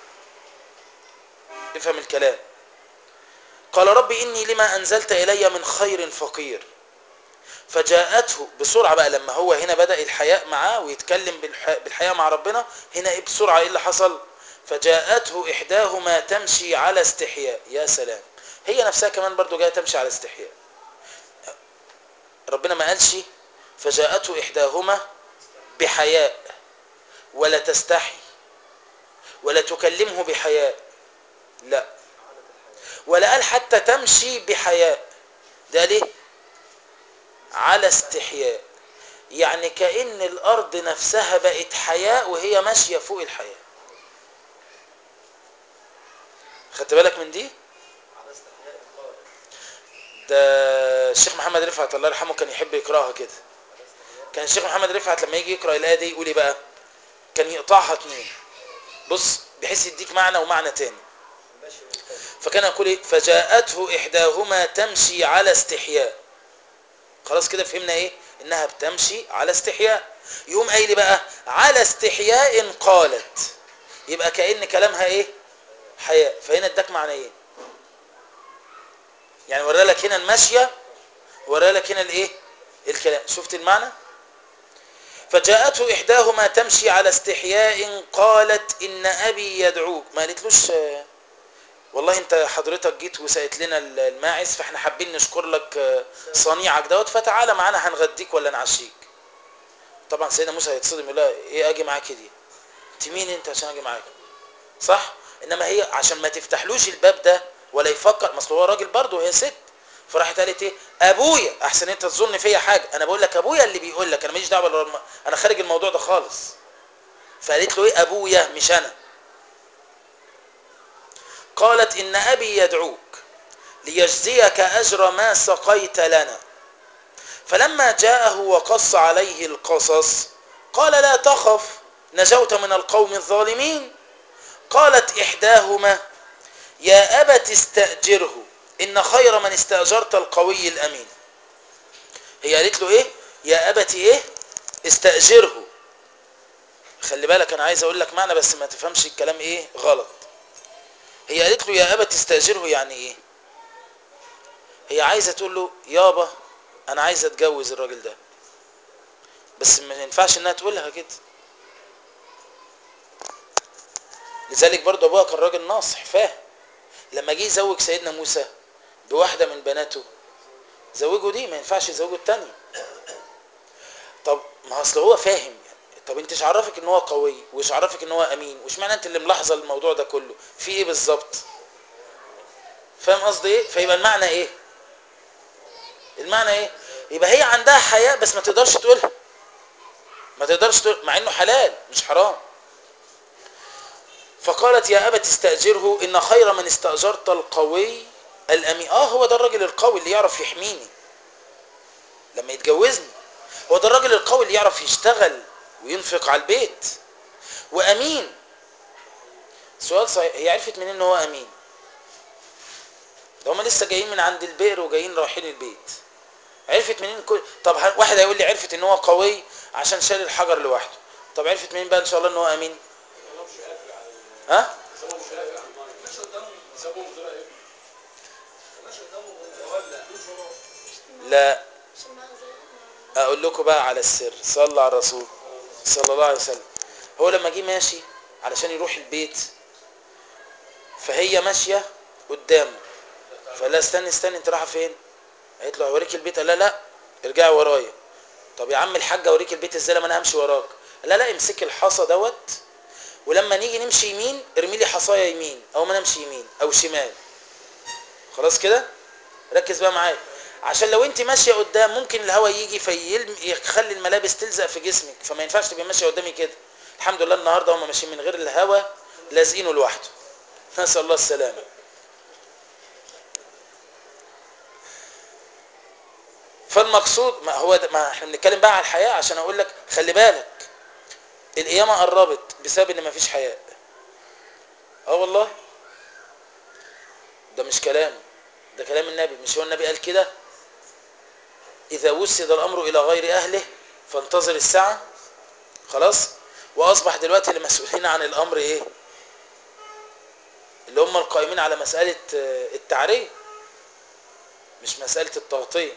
افهم الكلام قال رب إني لما أنزلت إلي من خير فقير فجاءته بسرعة بقى لما هو هنا بدأ الحياء معاه ويتكلم بالحياء مع ربنا هنا إيه بسرعة إيه اللي حصل فجاءته إحداهما تمشي على استحياء يا سلام هي نفسها كمان برضو جاية تمشي على استحياء ربنا ما قالش فجاءته إحداهما بحياء ولا تستحي ولا تكلمه بحياء لا ولا قال حتى تمشي بحياء ده ليه على استحياء يعني كأن الأرض نفسها بقت حياء وهي ماشية فوق الحياء خدت بالك من دي ده الشيخ محمد رفعت الله يرحمه كان يحب يقراها كده كان الشيخ محمد رفعت لما يجي يقرا الايه دي يقول ايه بقى كان يقطعها اتنين بص بحيث يديك معنى ومعنى تاني فكان يقول ايه فجاءته احداهما تمشي على استحياء خلاص كده فهمنا ايه انها بتمشي على استحياء يقوم قايل بقى على استحياء قالت يبقى كأن كلامها ايه حياء فهنا اداك معنى ايه يعني ورى لك هنا المشية ورى لك هنا الايه الكلام شفت المعنى فجاءته إحداهما تمشي على استحياء قالت إن أبي يدعوك ما قالتلوش والله انت حضرتك جيت وسقت لنا الماعز فاحنا حابين نشكر لك صنيعك دوت فتعالى معانا هنغديك ولا نعشيك طبعا سيدنا موسى هيتصدم يقول لها ايه اجي معاكي دي انت مين انت عشان اجي معاك صح انما هي عشان ما تفتحلوش الباب ده ولا يفكر ما اصل هو راجل برضه وهي ست فراحت قالت ايه ابويا احسن انت تظن فيا حاجه انا بقول لك ابويا اللي بيقول لك انا ماليش دعوه انا خارج الموضوع ده خالص فقالت له ايه ابويا مش انا قالت إن أبي يدعوك ليجزيك أجر ما سقيت لنا فلما جاءه وقص عليه القصص قال لا تخف نجوت من القوم الظالمين قالت إحداهما يا أبت استأجره إن خير من استأجرت القوي الأمين هي قالت له إيه يا أبت إيه استأجره خلي بالك أنا عايز أقول لك معنى بس ما تفهمش الكلام إيه غلط هي قالت له يا أبا تستأجره يعني ايه هي عايزة تقول له يابا انا عايزة اتجوز الراجل ده بس ما ينفعش انها تقولها كده لذلك برضه ابوها كان راجل ناصح فاهم لما جه يزوج سيدنا موسى بواحدة من بناته زوجه دي ما ينفعش يزوجه التانية طب ما اصل هو فاهم طب انت ايش عرفك ان هو قوي وايش عرفك ان هو امين وايش معنى انت اللي ملاحظه الموضوع ده كله في ايه بالظبط فاهم قصدي ايه فيبقى المعنى ايه المعنى ايه يبقى هي عندها حياء بس ما تقدرش تقولها ما تقدرش تقول مع انه حلال مش حرام فقالت يا ابت استاجره ان خير من استاجرت القوي الامين اه هو ده الراجل القوي اللي يعرف يحميني لما يتجوزني هو ده الراجل القوي اللي يعرف يشتغل وينفق على البيت وامين سؤال صحيح هي عرفت منين ان هو امين ده هما لسه جايين من عند البئر وجايين رايحين البيت عرفت منين كل طب واحد هيقول لي عرفت ان هو قوي عشان شال الحجر لوحده طب عرفت منين بقى ان شاء الله ان هو امين ها لا اقول لكم بقى على السر صلى على الرسول صلى الله عليه وسلم هو لما جه ماشي علشان يروح البيت فهي ماشيه قدامه فقال لها استني استني انت رايحه فين قالت له اوريك البيت قال لا لا ارجعي ورايا طب يا عم الحاج اوريك البيت ازاي لما انا امشي وراك قال لا لا امسكي الحصى دوت ولما نيجي نمشي يمين ارمي لي حصايه يمين او ما نمشي يمين او شمال خلاص كده ركز بقى معايا عشان لو انت ماشيه قدام ممكن الهواء يجي فيخلي الملابس تلزق في جسمك فما ينفعش تبقى ماشيه قدامي كده الحمد لله النهارده هم ماشيين من غير الهواء لازقينه لوحده نسال الله السلامه فالمقصود ما هو ده ما احنا بنتكلم بقى على الحياه عشان اقول لك خلي بالك القيامه قربت بسبب ان مفيش حياء اه والله ده مش كلام ده كلام النبي مش هو النبي قال كده اذا وسد الامر الى غير اهله فانتظر الساعه خلاص واصبح دلوقتي اللي مسؤولين عن الامر ايه اللي هم القائمين على مساله التعريه مش مساله التغطيه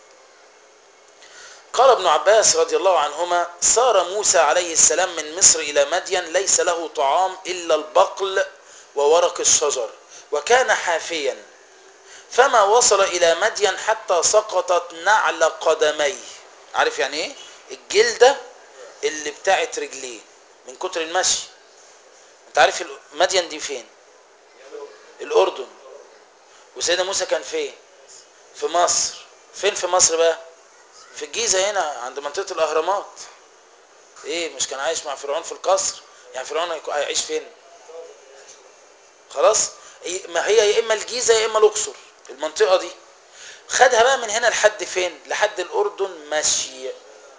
قال ابن عباس رضي الله عنهما سار موسى عليه السلام من مصر إلى مدين ليس له طعام إلا البقل وورق الشجر وكان حافيا فما وصل إلى مدين حتى سقطت نعل قدميه عارف يعني ايه الجلدة اللي بتاعت رجليه من كتر المشي انت عارف مدين دي فين الأردن وسيدنا موسى كان فين في مصر فين في مصر بقى في الجيزة هنا عند منطقة الأهرامات ايه مش كان عايش مع فرعون في القصر يعني فرعون هيعيش فين خلاص ما هي يا اما الجيزة يا اما الاقصر المنطقة دي خدها بقى من هنا لحد فين لحد الاردن ماشي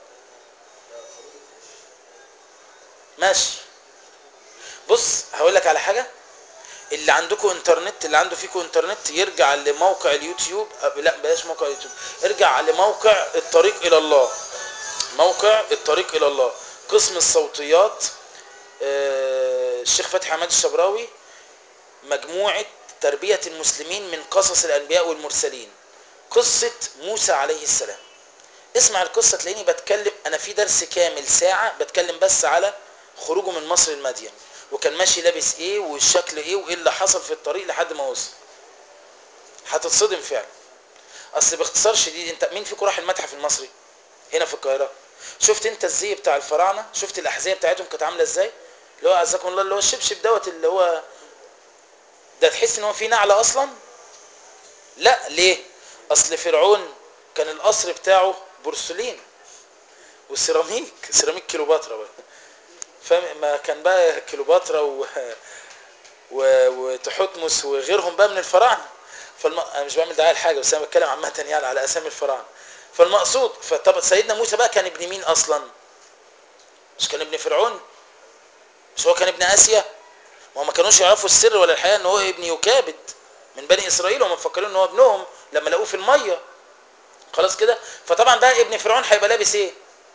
ماشي بص هقول لك على حاجة اللي عندكم انترنت اللي عنده فيكم انترنت يرجع لموقع اليوتيوب لا بلاش موقع اليوتيوب ارجع لموقع الطريق الى الله موقع الطريق الى الله قسم الصوتيات الشيخ فتحي حماد الشبراوي مجموعة تربية المسلمين من قصص الأنبياء والمرسلين قصة موسى عليه السلام اسمع القصة تلاقيني بتكلم أنا في درس كامل ساعة بتكلم بس على خروجه من مصر المدين وكان ماشي لابس ايه والشكل ايه وايه اللي حصل في الطريق لحد ما وصل هتتصدم فعلا اصل باختصار شديد انت مين فيكم راح المتحف المصري هنا في القاهره شفت انت الزي بتاع الفراعنه شفت الاحذيه بتاعتهم كانت عامله ازاي اللي هو عزكم الله اللي هو الشبشب دوت اللي هو ده تحس ان هو فيه نعله اصلا لا ليه اصل فرعون كان القصر بتاعه بورسلين وسيراميك سيراميك كيلوباترا بقى فما كان بقى كليوباترا و... و... وتحتمس وغيرهم بقى من الفراعنه فالم... انا مش بعمل دعايه لحاجه بس انا بتكلم عامه يعني على اسامي الفراعنه فالمقصود فطب سيدنا موسى بقى كان ابن مين اصلا مش كان ابن فرعون مش هو كان ابن اسيا ما ما كانوش يعرفوا السر ولا الحقيقه ان هو ابن يكابد من بني اسرائيل وهم مفكرين ان هو ابنهم لما لقوه في الميه خلاص كده فطبعا بقى ابن فرعون هيبقى لابس ايه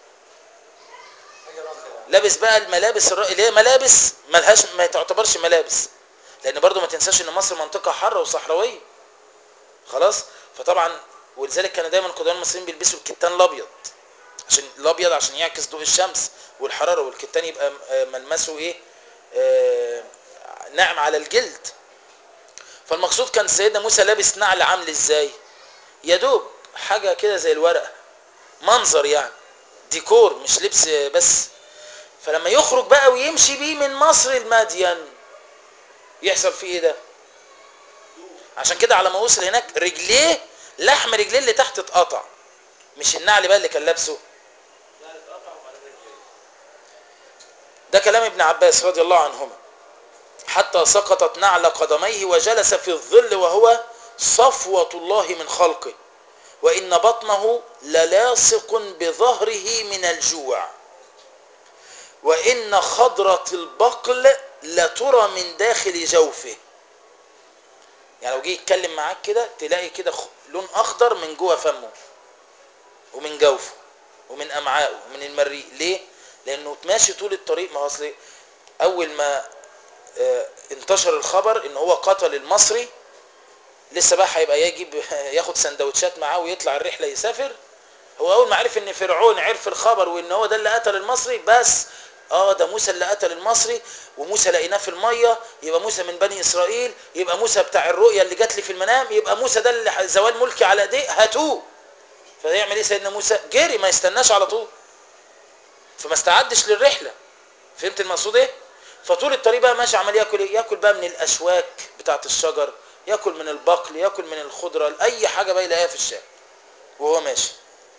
لابس بقى الملابس الر... اللي هي ملابس ملهاش ما تعتبرش ملابس لان برضو ما تنساش ان مصر منطقه حاره وصحراويه خلاص فطبعا ولذلك كان دايما القدماء المصريين بيلبسوا الكتان الابيض عشان الابيض عشان يعكس ضوء الشمس والحراره والكتان يبقى ملمسه ايه آه ناعم على الجلد فالمقصود كان سيدنا موسى لابس نعل عامل ازاي يا دوب حاجه كده زي الورقه منظر يعني ديكور مش لبس بس فلما يخرج بقى ويمشي بيه من مصر المدين يحصل فيه ايه ده عشان كده على ما وصل هناك رجليه لحم رجليه اللي تحت اتقطع مش النعل بقى اللي كان لابسه ده كلام ابن عباس رضي الله عنهما حتى سقطت نعل قدميه وجلس في الظل وهو صفوة الله من خلقه وإن بطنه للاصق بظهره من الجوع وإن خضرة البقل لترى من داخل جوفه يعني لو جه يتكلم معاك كده تلاقي كده لون أخضر من جوه فمه ومن جوفه ومن أمعائه ومن المريء ليه؟ لأنه ماشي طول الطريق ما هو أصل أول ما اه انتشر الخبر إن هو قتل المصري لسه بقى هيبقى يجيب ياخد سندوتشات معاه ويطلع الرحلة يسافر هو اول ما عرف ان فرعون عرف الخبر وان هو ده اللي قتل المصري بس اه ده موسى اللي قتل المصري وموسى لقيناه في الميه يبقى موسى من بني اسرائيل يبقى موسى بتاع الرؤيا اللي جات لي في المنام يبقى موسى ده اللي زوال ملكي على ايديه هاتوه فيعمل ايه سيدنا موسى جري ما يستناش على طول فما استعدش للرحله فهمت المقصود ايه فطول الطريق بقى ماشي عمال ياكل ايه ياكل بقى من الاشواك بتاعه الشجر ياكل من البقل ياكل من الخضره اي حاجه بقى يلاقيها في الشارع وهو ماشي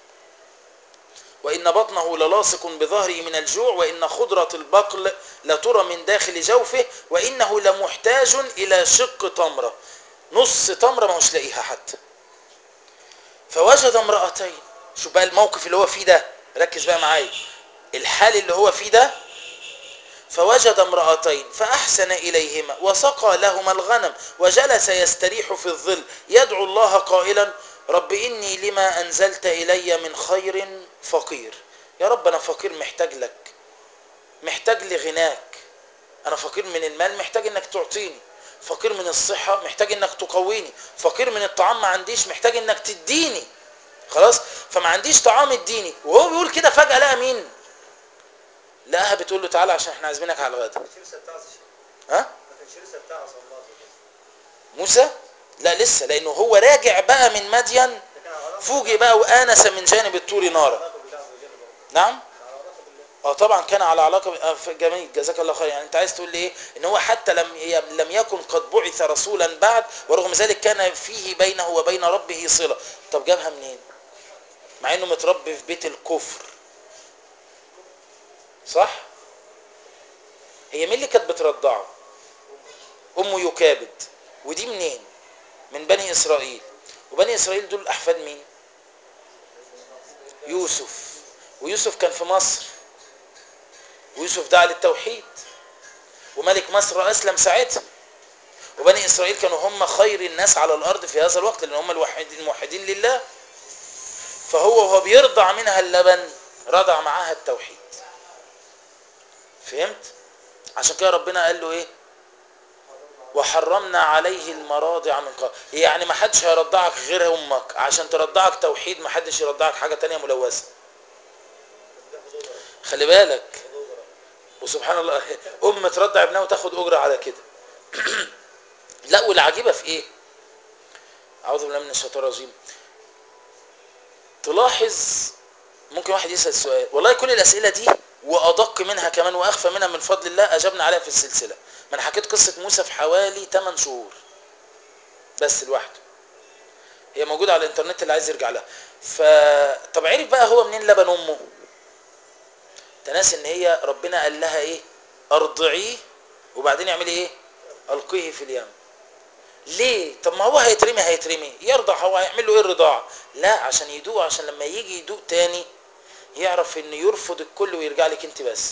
وإن بطنه للاصق بظهره من الجوع وإن خضرة البقل لترى من داخل جوفه وإنه لمحتاج إلى شق تمرة نص تمرة ما هوش لاقيها حتى فوجد امرأتين شوف بقى الموقف اللي هو فيه ده ركز بقى معايا الحال اللي هو فيه ده فوجد امرأتين فأحسن إليهما وسقى لهما الغنم وجلس يستريح في الظل يدعو الله قائلا رب إني لما أنزلت إلي من خير فقير يا رب أنا فقير محتاج لك محتاج لغناك أنا فقير من المال محتاج إنك تعطيني فقير من الصحة محتاج إنك تقويني فقير من الطعام ما عنديش محتاج إنك تديني خلاص فما عنديش طعام اديني وهو بيقول كده فجأة لقى مين لقاها بتقول له تعالى عشان احنا عازمينك على الغدا لسه بتاع ها ما كانش لسه بتاع صلى الله عليه وسلم موسى لا لسه لانه هو راجع بقى من مدين لكن على علاقه فوجئ بقى وآنس من جانب الطور نارا علاقه بالله عز وجل برضه نعم على علاقه بالله اه طبعا كان على علاقه ب- آه، ف- جميل جزاك الله خير يعني انت عايز تقول لي ايه ان هو حتى لم ي- لم يكن قد بعث رسولا بعد ورغم ذلك كان فيه بينه وبين ربه صله طب جابها منين مع انه متربي في بيت الكفر صح هي مين اللي كانت بترضعه امه يكابد ودي منين من بني اسرائيل وبني اسرائيل دول احفاد مين يوسف ويوسف كان في مصر ويوسف دعا للتوحيد وملك مصر اسلم ساعتها وبني اسرائيل كانوا هم خير الناس على الارض في هذا الوقت لان هم الوحيد الموحدين لله فهو وهو بيرضع منها اللبن رضع معاها التوحيد فهمت عشان كده ربنا قال له ايه وحرمنا عليه المراضع من قبل يعني ما حدش هيرضعك غير امك عشان ترضعك توحيد ما حدش يرضعك حاجه تانية ملوثه خلي بالك وسبحان الله ام ترضع ابنها وتاخد اجره على كده لا والعجيبه في ايه اعوذ بالله من الشيطان الرجيم تلاحظ ممكن واحد يسال سؤال والله كل الاسئله دي وادق منها كمان واخفى منها من فضل الله اجبنا عليها في السلسله ما انا حكيت قصه موسى في حوالي 8 شهور بس لوحده هي موجوده على الانترنت اللي عايز يرجع لها ف طب عرف بقى هو منين لبن امه تناس ان هي ربنا قال لها ايه ارضعيه وبعدين اعملي ايه القيه في اليم ليه طب ما هو هيترمي هيترمي يرضع هو هيعمل له ايه الرضاعه لا عشان يدوق عشان لما يجي يدوق تاني يعرف ان يرفض الكل ويرجع لك انت بس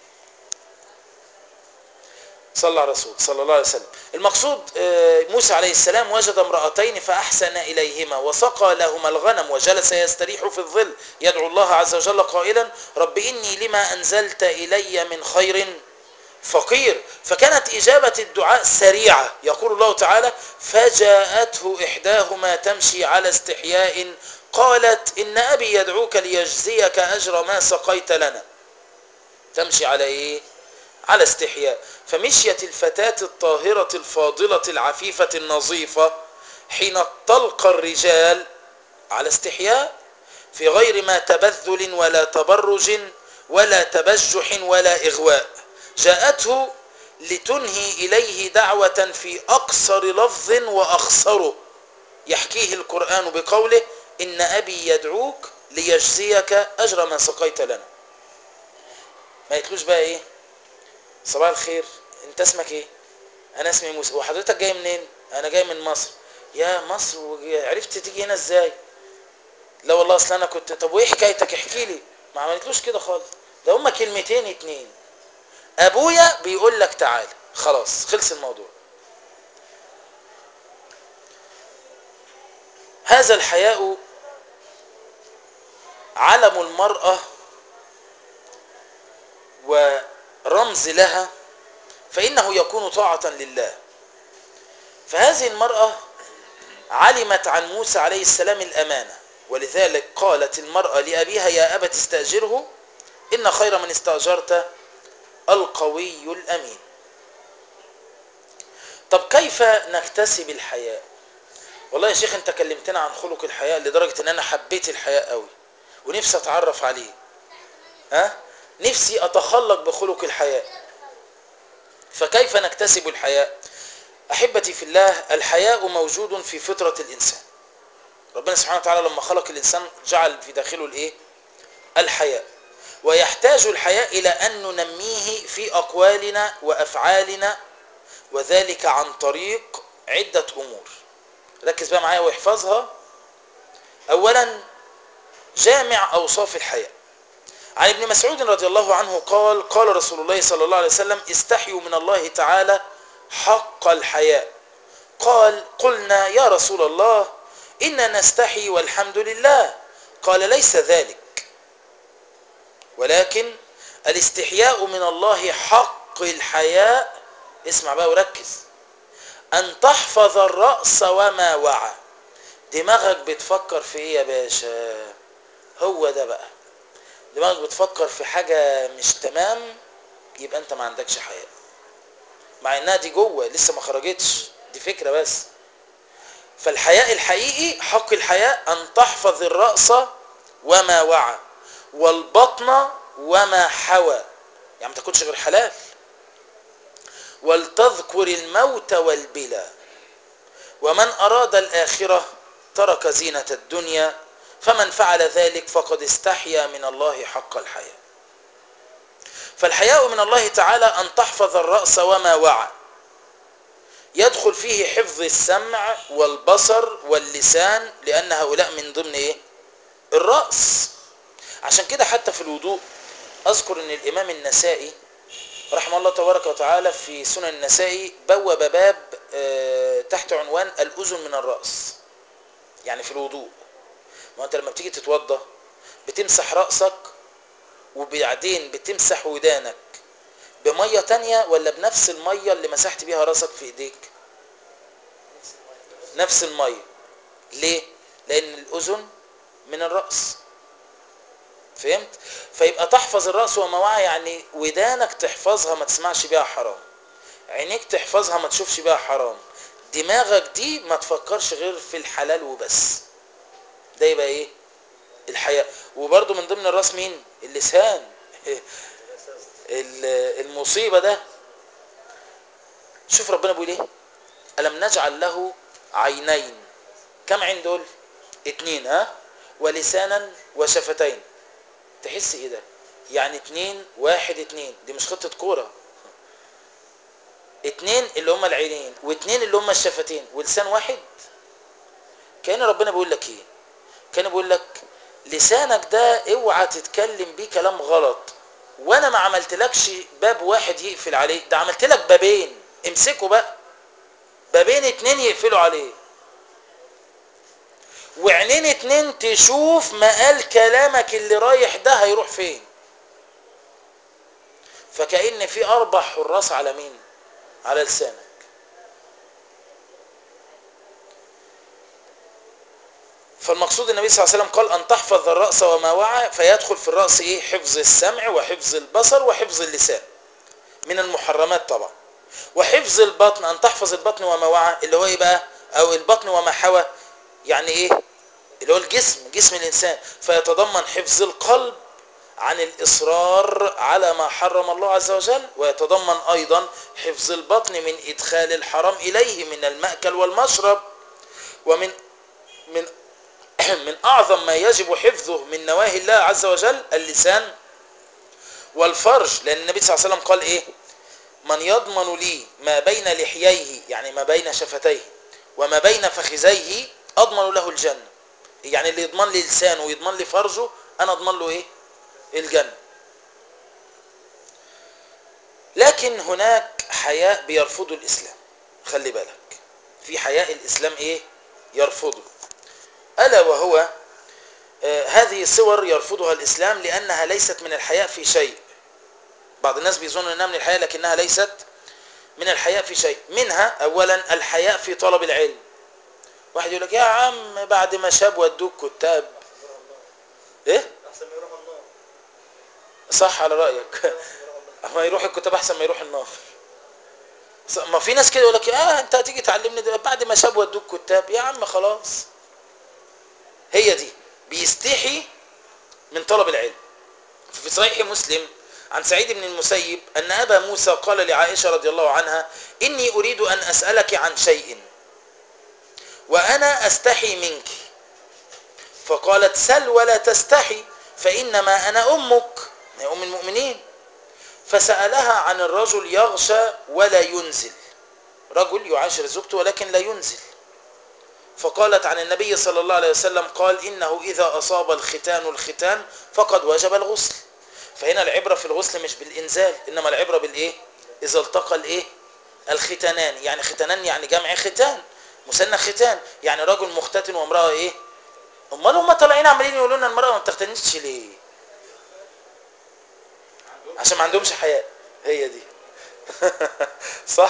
صلى على الرسول صلى الله عليه وسلم المقصود آه، موسى عليه السلام وجد امرأتين فأحسن إليهما وسقى لهما الغنم وجلس يستريح في الظل يدعو الله عز وجل قائلا رب إني لما أنزلت إلي من خير فقير فكانت إجابة الدعاء سريعة يقول الله تعالى فجاءته إحداهما تمشي على استحياء قالت إن أبي يدعوك ليجزيك أجر ما سقيت لنا تمشي على إيه على استحياء فمشيت الفتاة الطاهرة الفاضلة العفيفة النظيفة حين تلقى الرجال على استحياء في غير ما تبذل ولا تبرج ولا تبجح ولا إغواء جاءته لتنهي إليه دعوة في أقصر لفظ وأخصره يحكيه القرآن بقوله إن أبي يدعوك ليجزيك أجر ما سقيت لنا ما يتلوش بقى إيه صباح الخير انت اسمك ايه انا اسمي موسى وحضرتك جاي منين انا جاي من مصر يا مصر وعرفت تيجي هنا ازاي لا والله اصل انا كنت طب وايه حكايتك احكي لي ما عملتلوش كده خالص ده هما كلمتين اتنين ابويا بيقول لك تعالى خلاص خلص الموضوع هذا الحياء علم المرأة ورمز لها فإنه يكون طاعة لله فهذه المرأة علمت عن موسى عليه السلام الأمانة ولذلك قالت المرأة لأبيها يا أبت استأجره إن خير من استأجرت القوي الأمين طب كيف نكتسب الحياء والله يا شيخ انت كلمتنا عن خلق الحياء لدرجة ان انا حبيت الحياء قوي ونفسي اتعرف عليه ها نفسي اتخلق بخلق الحياء فكيف نكتسب الحياء احبتي في الله الحياء موجود في فطرة الانسان ربنا سبحانه وتعالى لما خلق الانسان جعل في داخله الايه الحياء ويحتاج الحياء الى ان ننميه في اقوالنا وافعالنا وذلك عن طريق عدة امور ركز بقى معايا واحفظها اولا جامع اوصاف الحياء عن ابن مسعود رضي الله عنه قال قال رسول الله صلى الله عليه وسلم استحيوا من الله تعالى حق الحياء قال قلنا يا رسول الله إنا نستحي والحمد لله قال ليس ذلك ولكن الاستحياء من الله حق الحياء اسمع بقى وركز أن تحفظ الرأس وما وعى دماغك بتفكر في ايه يا باشا هو ده بقى دماغك بتفكر في حاجة مش تمام يبقى انت ما عندكش حياء مع انها دي جوه لسه ما خرجتش دي فكرة بس فالحياء الحقيقي حق الحياء ان تحفظ الرأس وما وعى والبطن وما حوى يعني ما تاكلش غير حلال ولتذكر الموت والبلا ومن أراد الآخرة ترك زينة الدنيا فمن فعل ذلك فقد استحيا من الله حق الحياء فالحياء من الله تعالى أن تحفظ الرأس وما وعى يدخل فيه حفظ السمع والبصر واللسان لأن هؤلاء من ضمن إيه؟ الرأس عشان كده حتى في الوضوء أذكر أن الإمام النسائي رحمه الله تبارك وتعالى في سنن النسائي بوب باب تحت عنوان الأذن من الرأس يعني في الوضوء ما أنت لما بتيجي تتوضى بتمسح رأسك وبعدين بتمسح ودانك بمية تانية ولا بنفس المية اللي مسحت بيها رأسك في ايديك نفس المية ليه لان الاذن من الرأس فهمت فيبقى تحفظ الرأس وما وعى يعني ودانك تحفظها ما تسمعش بيها حرام عينيك تحفظها ما تشوفش بيها حرام دماغك دي ما تفكرش غير في الحلال وبس ده يبقى ايه الحياء وبرضه من ضمن الراس مين اللسان المصيبة ده شوف ربنا بيقول ايه ألم نجعل له عينين كم عين دول اتنين ها ولسانا وشفتين تحس ايه ده يعني اتنين واحد اتنين دي مش خطة كورة اتنين اللي هم العينين واتنين اللي هم الشفتين ولسان واحد كان ربنا بيقول لك ايه كان بيقول لك لسانك ده اوعى تتكلم بيه كلام غلط وانا ما عملتلكش باب واحد يقفل عليه ده عملت لك بابين امسكوا بقى بابين اتنين يقفلوا عليه وعينين اتنين تشوف مقال كلامك اللي رايح ده هيروح فين فكأن في اربع حراس على مين على لسانك فالمقصود النبي صلى الله عليه وسلم قال أن تحفظ الرأس وما وعى فيدخل في الرأس إيه حفظ السمع وحفظ البصر وحفظ اللسان من المحرمات طبعا وحفظ البطن أن تحفظ البطن وما وعى اللي هو إيه بقى أو البطن وما حوى يعني إيه اللي هو الجسم جسم الإنسان فيتضمن حفظ القلب عن الإصرار على ما حرم الله عز وجل ويتضمن أيضا حفظ البطن من إدخال الحرام إليه من المأكل والمشرب ومن من من أعظم ما يجب حفظه من نواهي الله عز وجل اللسان والفرج لأن النبي صلى الله عليه وسلم قال إيه من يضمن لي ما بين لحييه يعني ما بين شفتيه وما بين فخذيه أضمن له الجنة يعني اللي يضمن لي لسانه ويضمن لي فرجه أنا أضمن له إيه الجنة لكن هناك حياء بيرفضه الإسلام خلي بالك في حياء الإسلام إيه يرفضه ألا وهو آه هذه صور يرفضها الإسلام لأنها ليست من الحياء في شيء بعض الناس بيظن أنها من الحياء لكنها ليست من الحياء في شيء منها أولا الحياء في طلب العلم واحد يقول لك يا عم بعد ما شاب ودوك كتاب ايه احسن ما يروح النار صح على رايك احسن ما يروح النار ما يروح الكتاب احسن ما يروح النار ص- ما في ناس كده يقول لك اه انت هتيجي تعلمني ده بعد ما سابوا ودوك كتاب يا عم خلاص هي دي بيستحي من طلب العلم في صحيح مسلم عن سعيد بن المسيب ان ابا موسى قال لعائشه رضي الله عنها اني اريد ان اسالك عن شيء وانا استحي منك فقالت سل ولا تستحي فانما انا امك يا ام المؤمنين فسالها عن الرجل يغشى ولا ينزل رجل يعاشر زوجته ولكن لا ينزل فقالت عن النبي صلى الله عليه وسلم قال إنه إذا أصاب الختان الختان فقد وجب الغسل فهنا العبرة في الغسل مش بالإنزال إنما العبرة بالإيه إذا التقى الإيه الختانان يعني ختانان يعني جمع ختان مثنى ختان يعني رجل مختتن وامرأة إيه امال هم طالعين عمالين يقولوا لنا المرأة ما بتختنش ليه عشان ما عندهمش حياء هي دي صح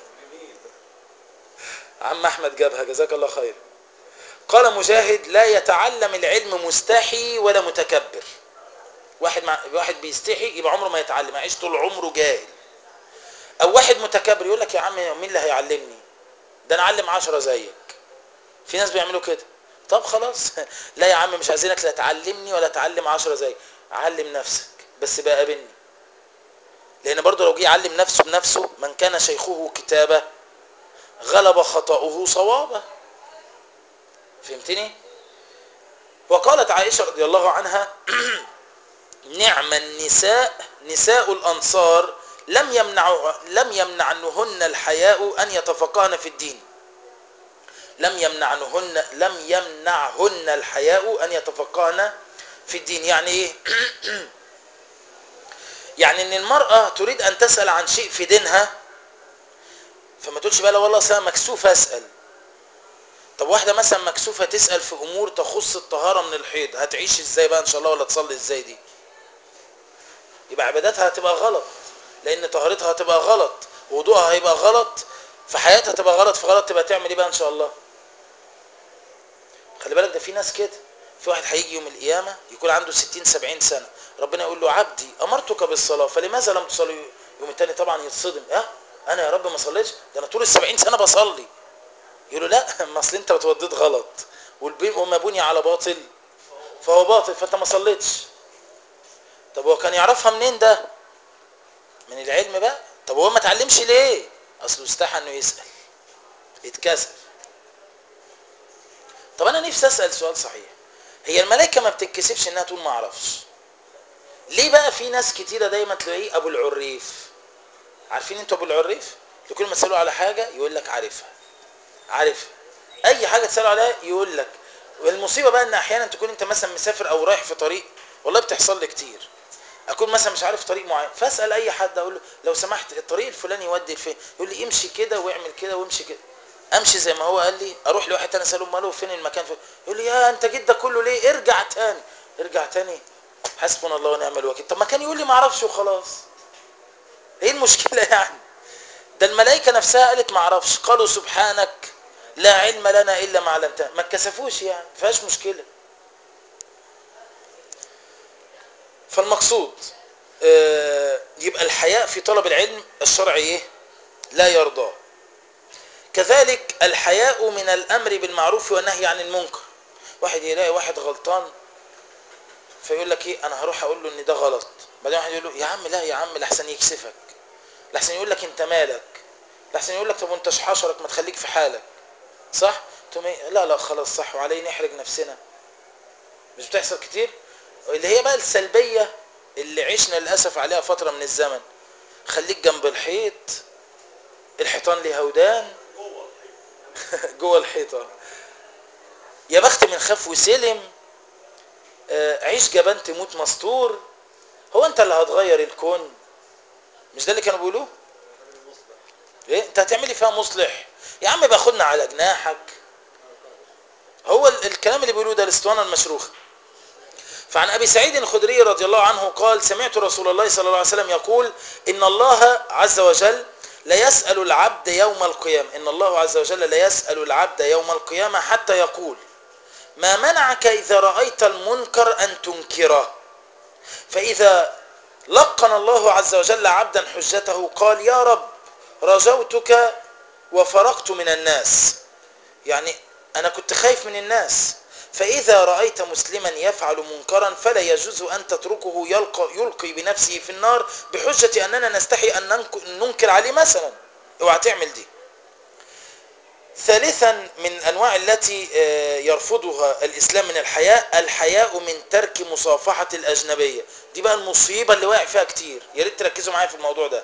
عم احمد جابها جزاك الله خير قال مجاهد لا يتعلم العلم مستحي ولا متكبر واحد مع واحد بيستحي يبقى عمره ما يتعلم يعيش طول عمره جاهل او واحد متكبر يقول لك يا عم مين اللي هيعلمني ده انا اعلم عشرة زيك في ناس بيعملوا كده طب خلاص لا يا عم مش عايزينك لا تعلمني ولا تعلم عشرة زيك علم نفسك بس بقى قابلني لان برضه لو جه يعلم نفسه بنفسه من كان شيخه كتابه غلب خطأه صوابه فهمتني وقالت عائشة رضي الله عنها نعم النساء نساء الأنصار لم يمنع لم يمنعنهن الحياء أن يتفقهن في الدين لم يمنعنهن لم يمنعهن الحياء أن يتفقهن في الدين يعني ايه يعني ان المرأة تريد ان تسأل عن شيء في دينها فما تقولش بقى لا والله أصل انا مكسوفة اسأل طب واحدة مثلا مكسوفة تسأل في امور تخص الطهارة من الحيض هتعيش ازاي بقى ان شاء الله ولا تصلي ازاي دي يبقى عباداتها هتبقى غلط لان طهارتها هتبقى غلط وضوءها هيبقى غلط فحياتها هتبقى غلط في غلط تبقى تعمل ايه بقى ان شاء الله خلي بالك ده في ناس كده في واحد هيجي يوم القيامة يكون عنده 60 70 سنة ربنا يقول له عبدي امرتك بالصلاة فلماذا لم تصلي يوم التاني طبعا يتصدم اه انا يا رب ما صليتش ده انا طول ال 70 سنة بصلي يقول له لا ما اصل انت اتوديت غلط والبي وما بني على باطل فهو باطل فانت ما صليتش طب هو كان يعرفها منين ده من العلم بقى طب هو ما اتعلمش ليه اصله استحى انه يسأل اتكسف طب انا نفسي اسال سؤال صحيح هي الملائكه ما بتتكسفش انها تقول ما اعرفش ليه بقى في ناس كتيره دايما تلاقيه ابو العريف عارفين انتوا ابو العريف كل ما تسالوا على حاجه يقول لك عارفها عارفها اي حاجه تسالوا عليها يقول لك والمصيبه بقى ان احيانا تكون انت مثلا مسافر او رايح في طريق والله بتحصل لي كتير اكون مثلا مش عارف طريق معين فاسال اي حد اقول له لو سمحت الطريق الفلاني يودي لفين يقول لي امشي كده واعمل كده وامشي كده امشي زي ما هو قال لي اروح لواحد تاني اساله ماله فين المكان فين يقول لي يا انت جيت ده كله ليه ارجع تاني ارجع تاني حسبنا الله ونعم الوكيل طب ما كان يقول لي ما اعرفش وخلاص ايه المشكله يعني ده الملائكه نفسها قالت ما اعرفش قالوا سبحانك لا علم لنا الا ما علمتنا ما اتكسفوش يعني ما فيهاش مشكله فالمقصود آه، يبقى الحياء في طلب العلم الشرعي ايه لا يرضاه كذلك الحياء من الامر بالمعروف والنهي عن المنكر واحد يلاقي واحد غلطان فيقول لك ايه انا هروح اقول له ان ده غلط بعدين واحد يقول له يا عم لا يا عم لحسن يكسفك لحسن يقول لك انت مالك لحسن يقول لك طب وانت حشرك ما تخليك في حالك صح تقوم إيه؟ لا لا خلاص صح وعليه نحرج نفسنا مش بتحصل كتير اللي هي بقى السلبيه اللي عشنا للاسف عليها فتره من الزمن خليك جنب الحيط الحيطان ليه هودان جوه الحيطه يا بخت من خاف وسلم آه، عيش جبان تموت مستور هو انت اللي هتغير الكون مش ده اللي كانوا بيقولوه ايه انت هتعملي فيها مصلح يا عم باخدنا على جناحك هو ال- الكلام اللي بيقولوه ده الاسطوانه المشروخه فعن ابي سعيد الخدري رضي الله عنه قال سمعت رسول الله صلى الله عليه وسلم يقول ان الله عز وجل لا يسأل العبد يوم القيامة إن الله عز وجل لا يسأل العبد يوم القيامة حتى يقول ما منعك إذا رأيت المنكر أن تنكره فإذا لقن الله عز وجل عبدا حجته قال يا رب رجوتك وفرقت من الناس يعني أنا كنت خايف من الناس فإذا رأيت مسلما يفعل منكرا فلا يجوز أن تتركه يلقى, يلقي بنفسه في النار بحجة أننا نستحي أن ننك- ننكر عليه مثلا اوعى تعمل دي ثالثا من أنواع التي آه، يرفضها الإسلام من الحياء الحياء من ترك مصافحة الأجنبية دي بقى المصيبة اللي واقع فيها كتير يا ريت تركزوا معايا في الموضوع ده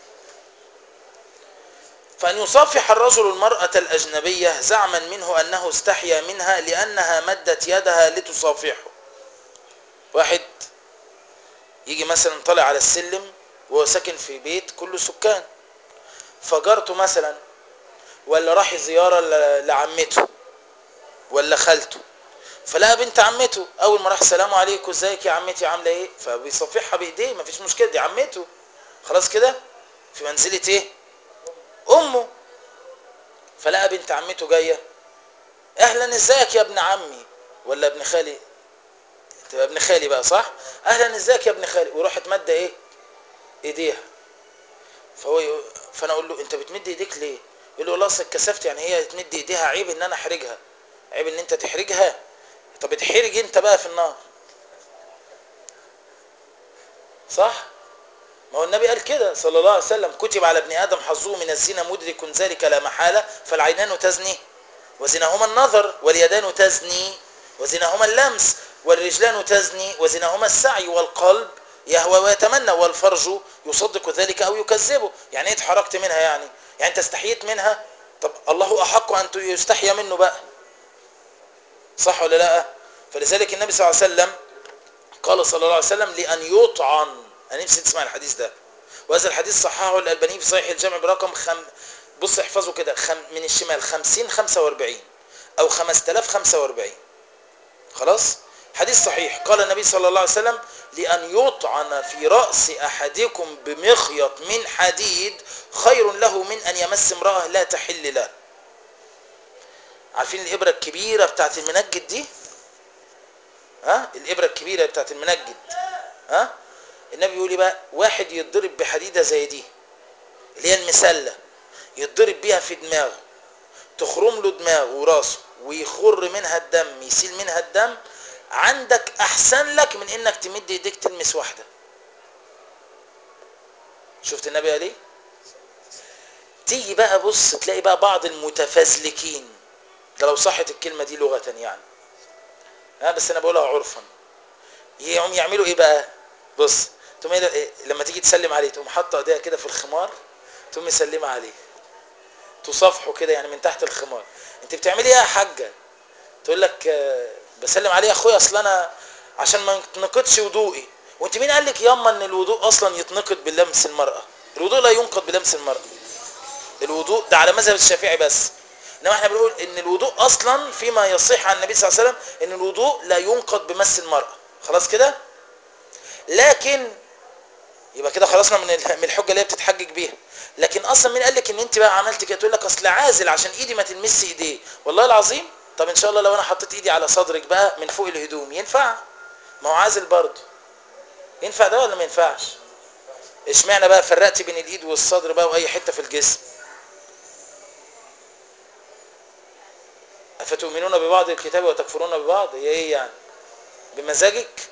فأن يصافح الرجل المرأة الأجنبية زعما منه أنه استحيا منها لأنها مدت يدها لتصافحه واحد يجي مثلا طالع على السلم وهو ساكن في بيت كله سكان فجارته مثلا ولا راح زيارة ل- لعمته ولا خالته فلقى بنت عمته اول ما راح السلام عليكم ازيك يا عمتي عامله ايه فبيصافحها بايديه مفيش مشكله دي عمته خلاص كده في منزله ايه امه فلقى بنت عمته جايه اهلا ازيك يا ابن عمي ولا ابن خالي تبقى ابن خالي بقى صح اهلا ازيك يا ابن خالي وراحت ماده ايه ايديها فهو يقول فانا اقول له انت بتمد ايديك ليه يقول له والله اصل اتكسفت يعني هي تمد ايديها عيب ان انا احرجها عيب ان انت تحرجها طب اتحرج انت بقى في النار صح ما هو النبي قال كده صلى الله عليه وسلم كتب على ابن ادم حظه من الزنا مدرك ذلك لا محاله فالعينان تزني وزناهما النظر واليدان تزني وزناهما اللمس والرجلان تزني وزناهما السعي والقلب يهوى ويتمنى والفرج يصدق ذلك او يكذبه يعني ايه اتحركت منها يعني يعني انت استحييت منها طب الله احق ان يستحيا منه بقى صح ولا لا فلذلك النبي صلى الله عليه وسلم قال صلى الله عليه وسلم لأن يطعن أنا نفسي تسمع الحديث ده وهذا الحديث صححه الألباني في صحيح الجامع برقم خم... بص احفظه كده خم... من الشمال 50 45 أو 5045 خلاص حديث صحيح قال النبي صلى الله عليه وسلم لأن يطعن في رأس أحدكم بمخيط من حديد خير له من أن يمس امرأة لا تحل له عارفين الإبرة الكبيرة بتاعت المنجد دي ها الإبرة الكبيرة بتاعت المنجد ها النبي يقول لي بقى واحد يتضرب بحديدة زي دي اللي هي المسلة يتضرب بيها في دماغه تخرم له دماغه وراسه ويخر منها الدم يسيل منها الدم عندك احسن لك من انك تمد ايديك تلمس واحده شفت النبي قال ايه تيجي بقى بص تلاقي بقى بعض المتفزلكين ده لو صحت الكلمه دي لغه يعني ها بس انا بقولها عرفا يقوم يعملوا ايه بقى بص تقوم إيه إيه لما تيجي تسلم عليه تقوم حاطه ايديها كده في الخمار تقوم مسلمه عليه تصافحه كده يعني من تحت الخمار انت بتعملي ايه يا حاجه تقول لك آه، بسلم عليه يا اخويا اصل انا عشان ما يتنقضش وضوئي وانت مين قال لك ياما ان الوضوء اصلا يتنقض بلمس المراه الوضوء لا ينقض بلمس المراه الوضوء ده على مذهب الشافعي بس انما احنا بنقول ان الوضوء اصلا فيما يصح عن النبي صلى الله عليه وسلم ان الوضوء لا ينقض بمس المراه خلاص كده لكن يبقى كده خلصنا من ال- من الحجه اللي هي بتتحجج بيها لكن اصلا مين قال لك ان انت بقى عملت كده تقول لك اصل عازل عشان ايدي ما تلمس ايديه والله العظيم طب ان شاء الله لو انا حطيت ايدي على صدرك بقى من فوق الهدوم ينفع ما هو عازل برضه ينفع ده ولا ما ينفعش اشمعنى بقى فرقتي بين الايد والصدر بقى واي حته في الجسم افتؤمنون ببعض الكتاب وتكفرون ببعض هي ايه يعني بمزاجك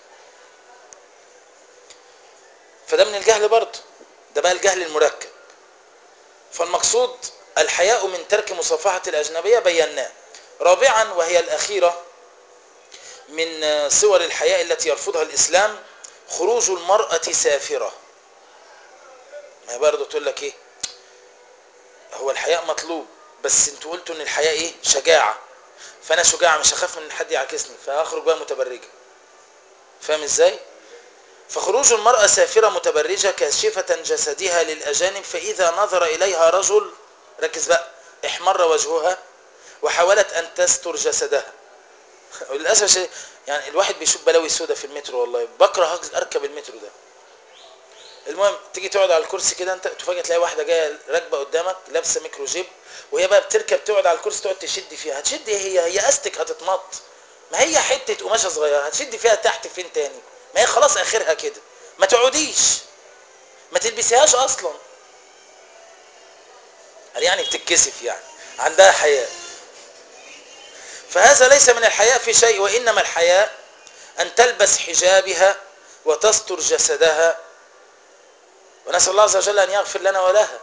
فده من الجهل برضه ده بقى الجهل المركب فالمقصود الحياء من ترك مصافحة الأجنبية بيناه رابعا وهي الأخيرة من صور الحياء التي يرفضها الإسلام خروج المرأة سافرة ما هي برضه تقول لك ايه هو الحياء مطلوب بس انتوا قلتوا ان الحياء ايه شجاعة فانا شجاعة مش هخاف من حد يعكسني فاخرج بقى متبرجة فاهم ازاي فخروج المرأة سافرة متبرجة كاشفة جسدها للأجانب فإذا نظر إليها رجل ركز بقى احمر وجهها وحاولت أن تستر جسدها وللأسف الشديد يعني الواحد بيشوف بلاوي سودة في المترو والله بكره أركب المترو ده المهم تيجي تقعد على الكرسي كده انت تفاجئ تلاقي واحده جايه راكبه قدامك لابسه ميكرو جيب وهي بقى بتركب تقعد على الكرسي تقعد تشد فيها هتشد ايه هي هي استك هتتمط ما هي حته قماشه صغيره هتشد فيها تحت فين تاني ما هي خلاص اخرها كده ما تقعديش ما تلبسيهاش اصلا قال يعني بتتكسف يعني عندها حياء فهذا ليس من الحياء في شيء وانما الحياء ان تلبس حجابها وتستر جسدها ونسال الله عز وجل ان يغفر لنا ولها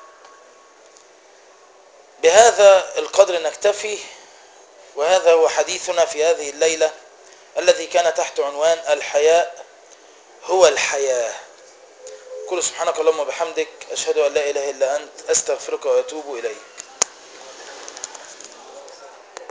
بهذا القدر نكتفي وهذا هو حديثنا في هذه الليله الذي كان تحت عنوان الحياء هو الحياه قل سبحانك اللهم وبحمدك أشهد أن لا إله إلا أنت أستغفرك وأتوب إليك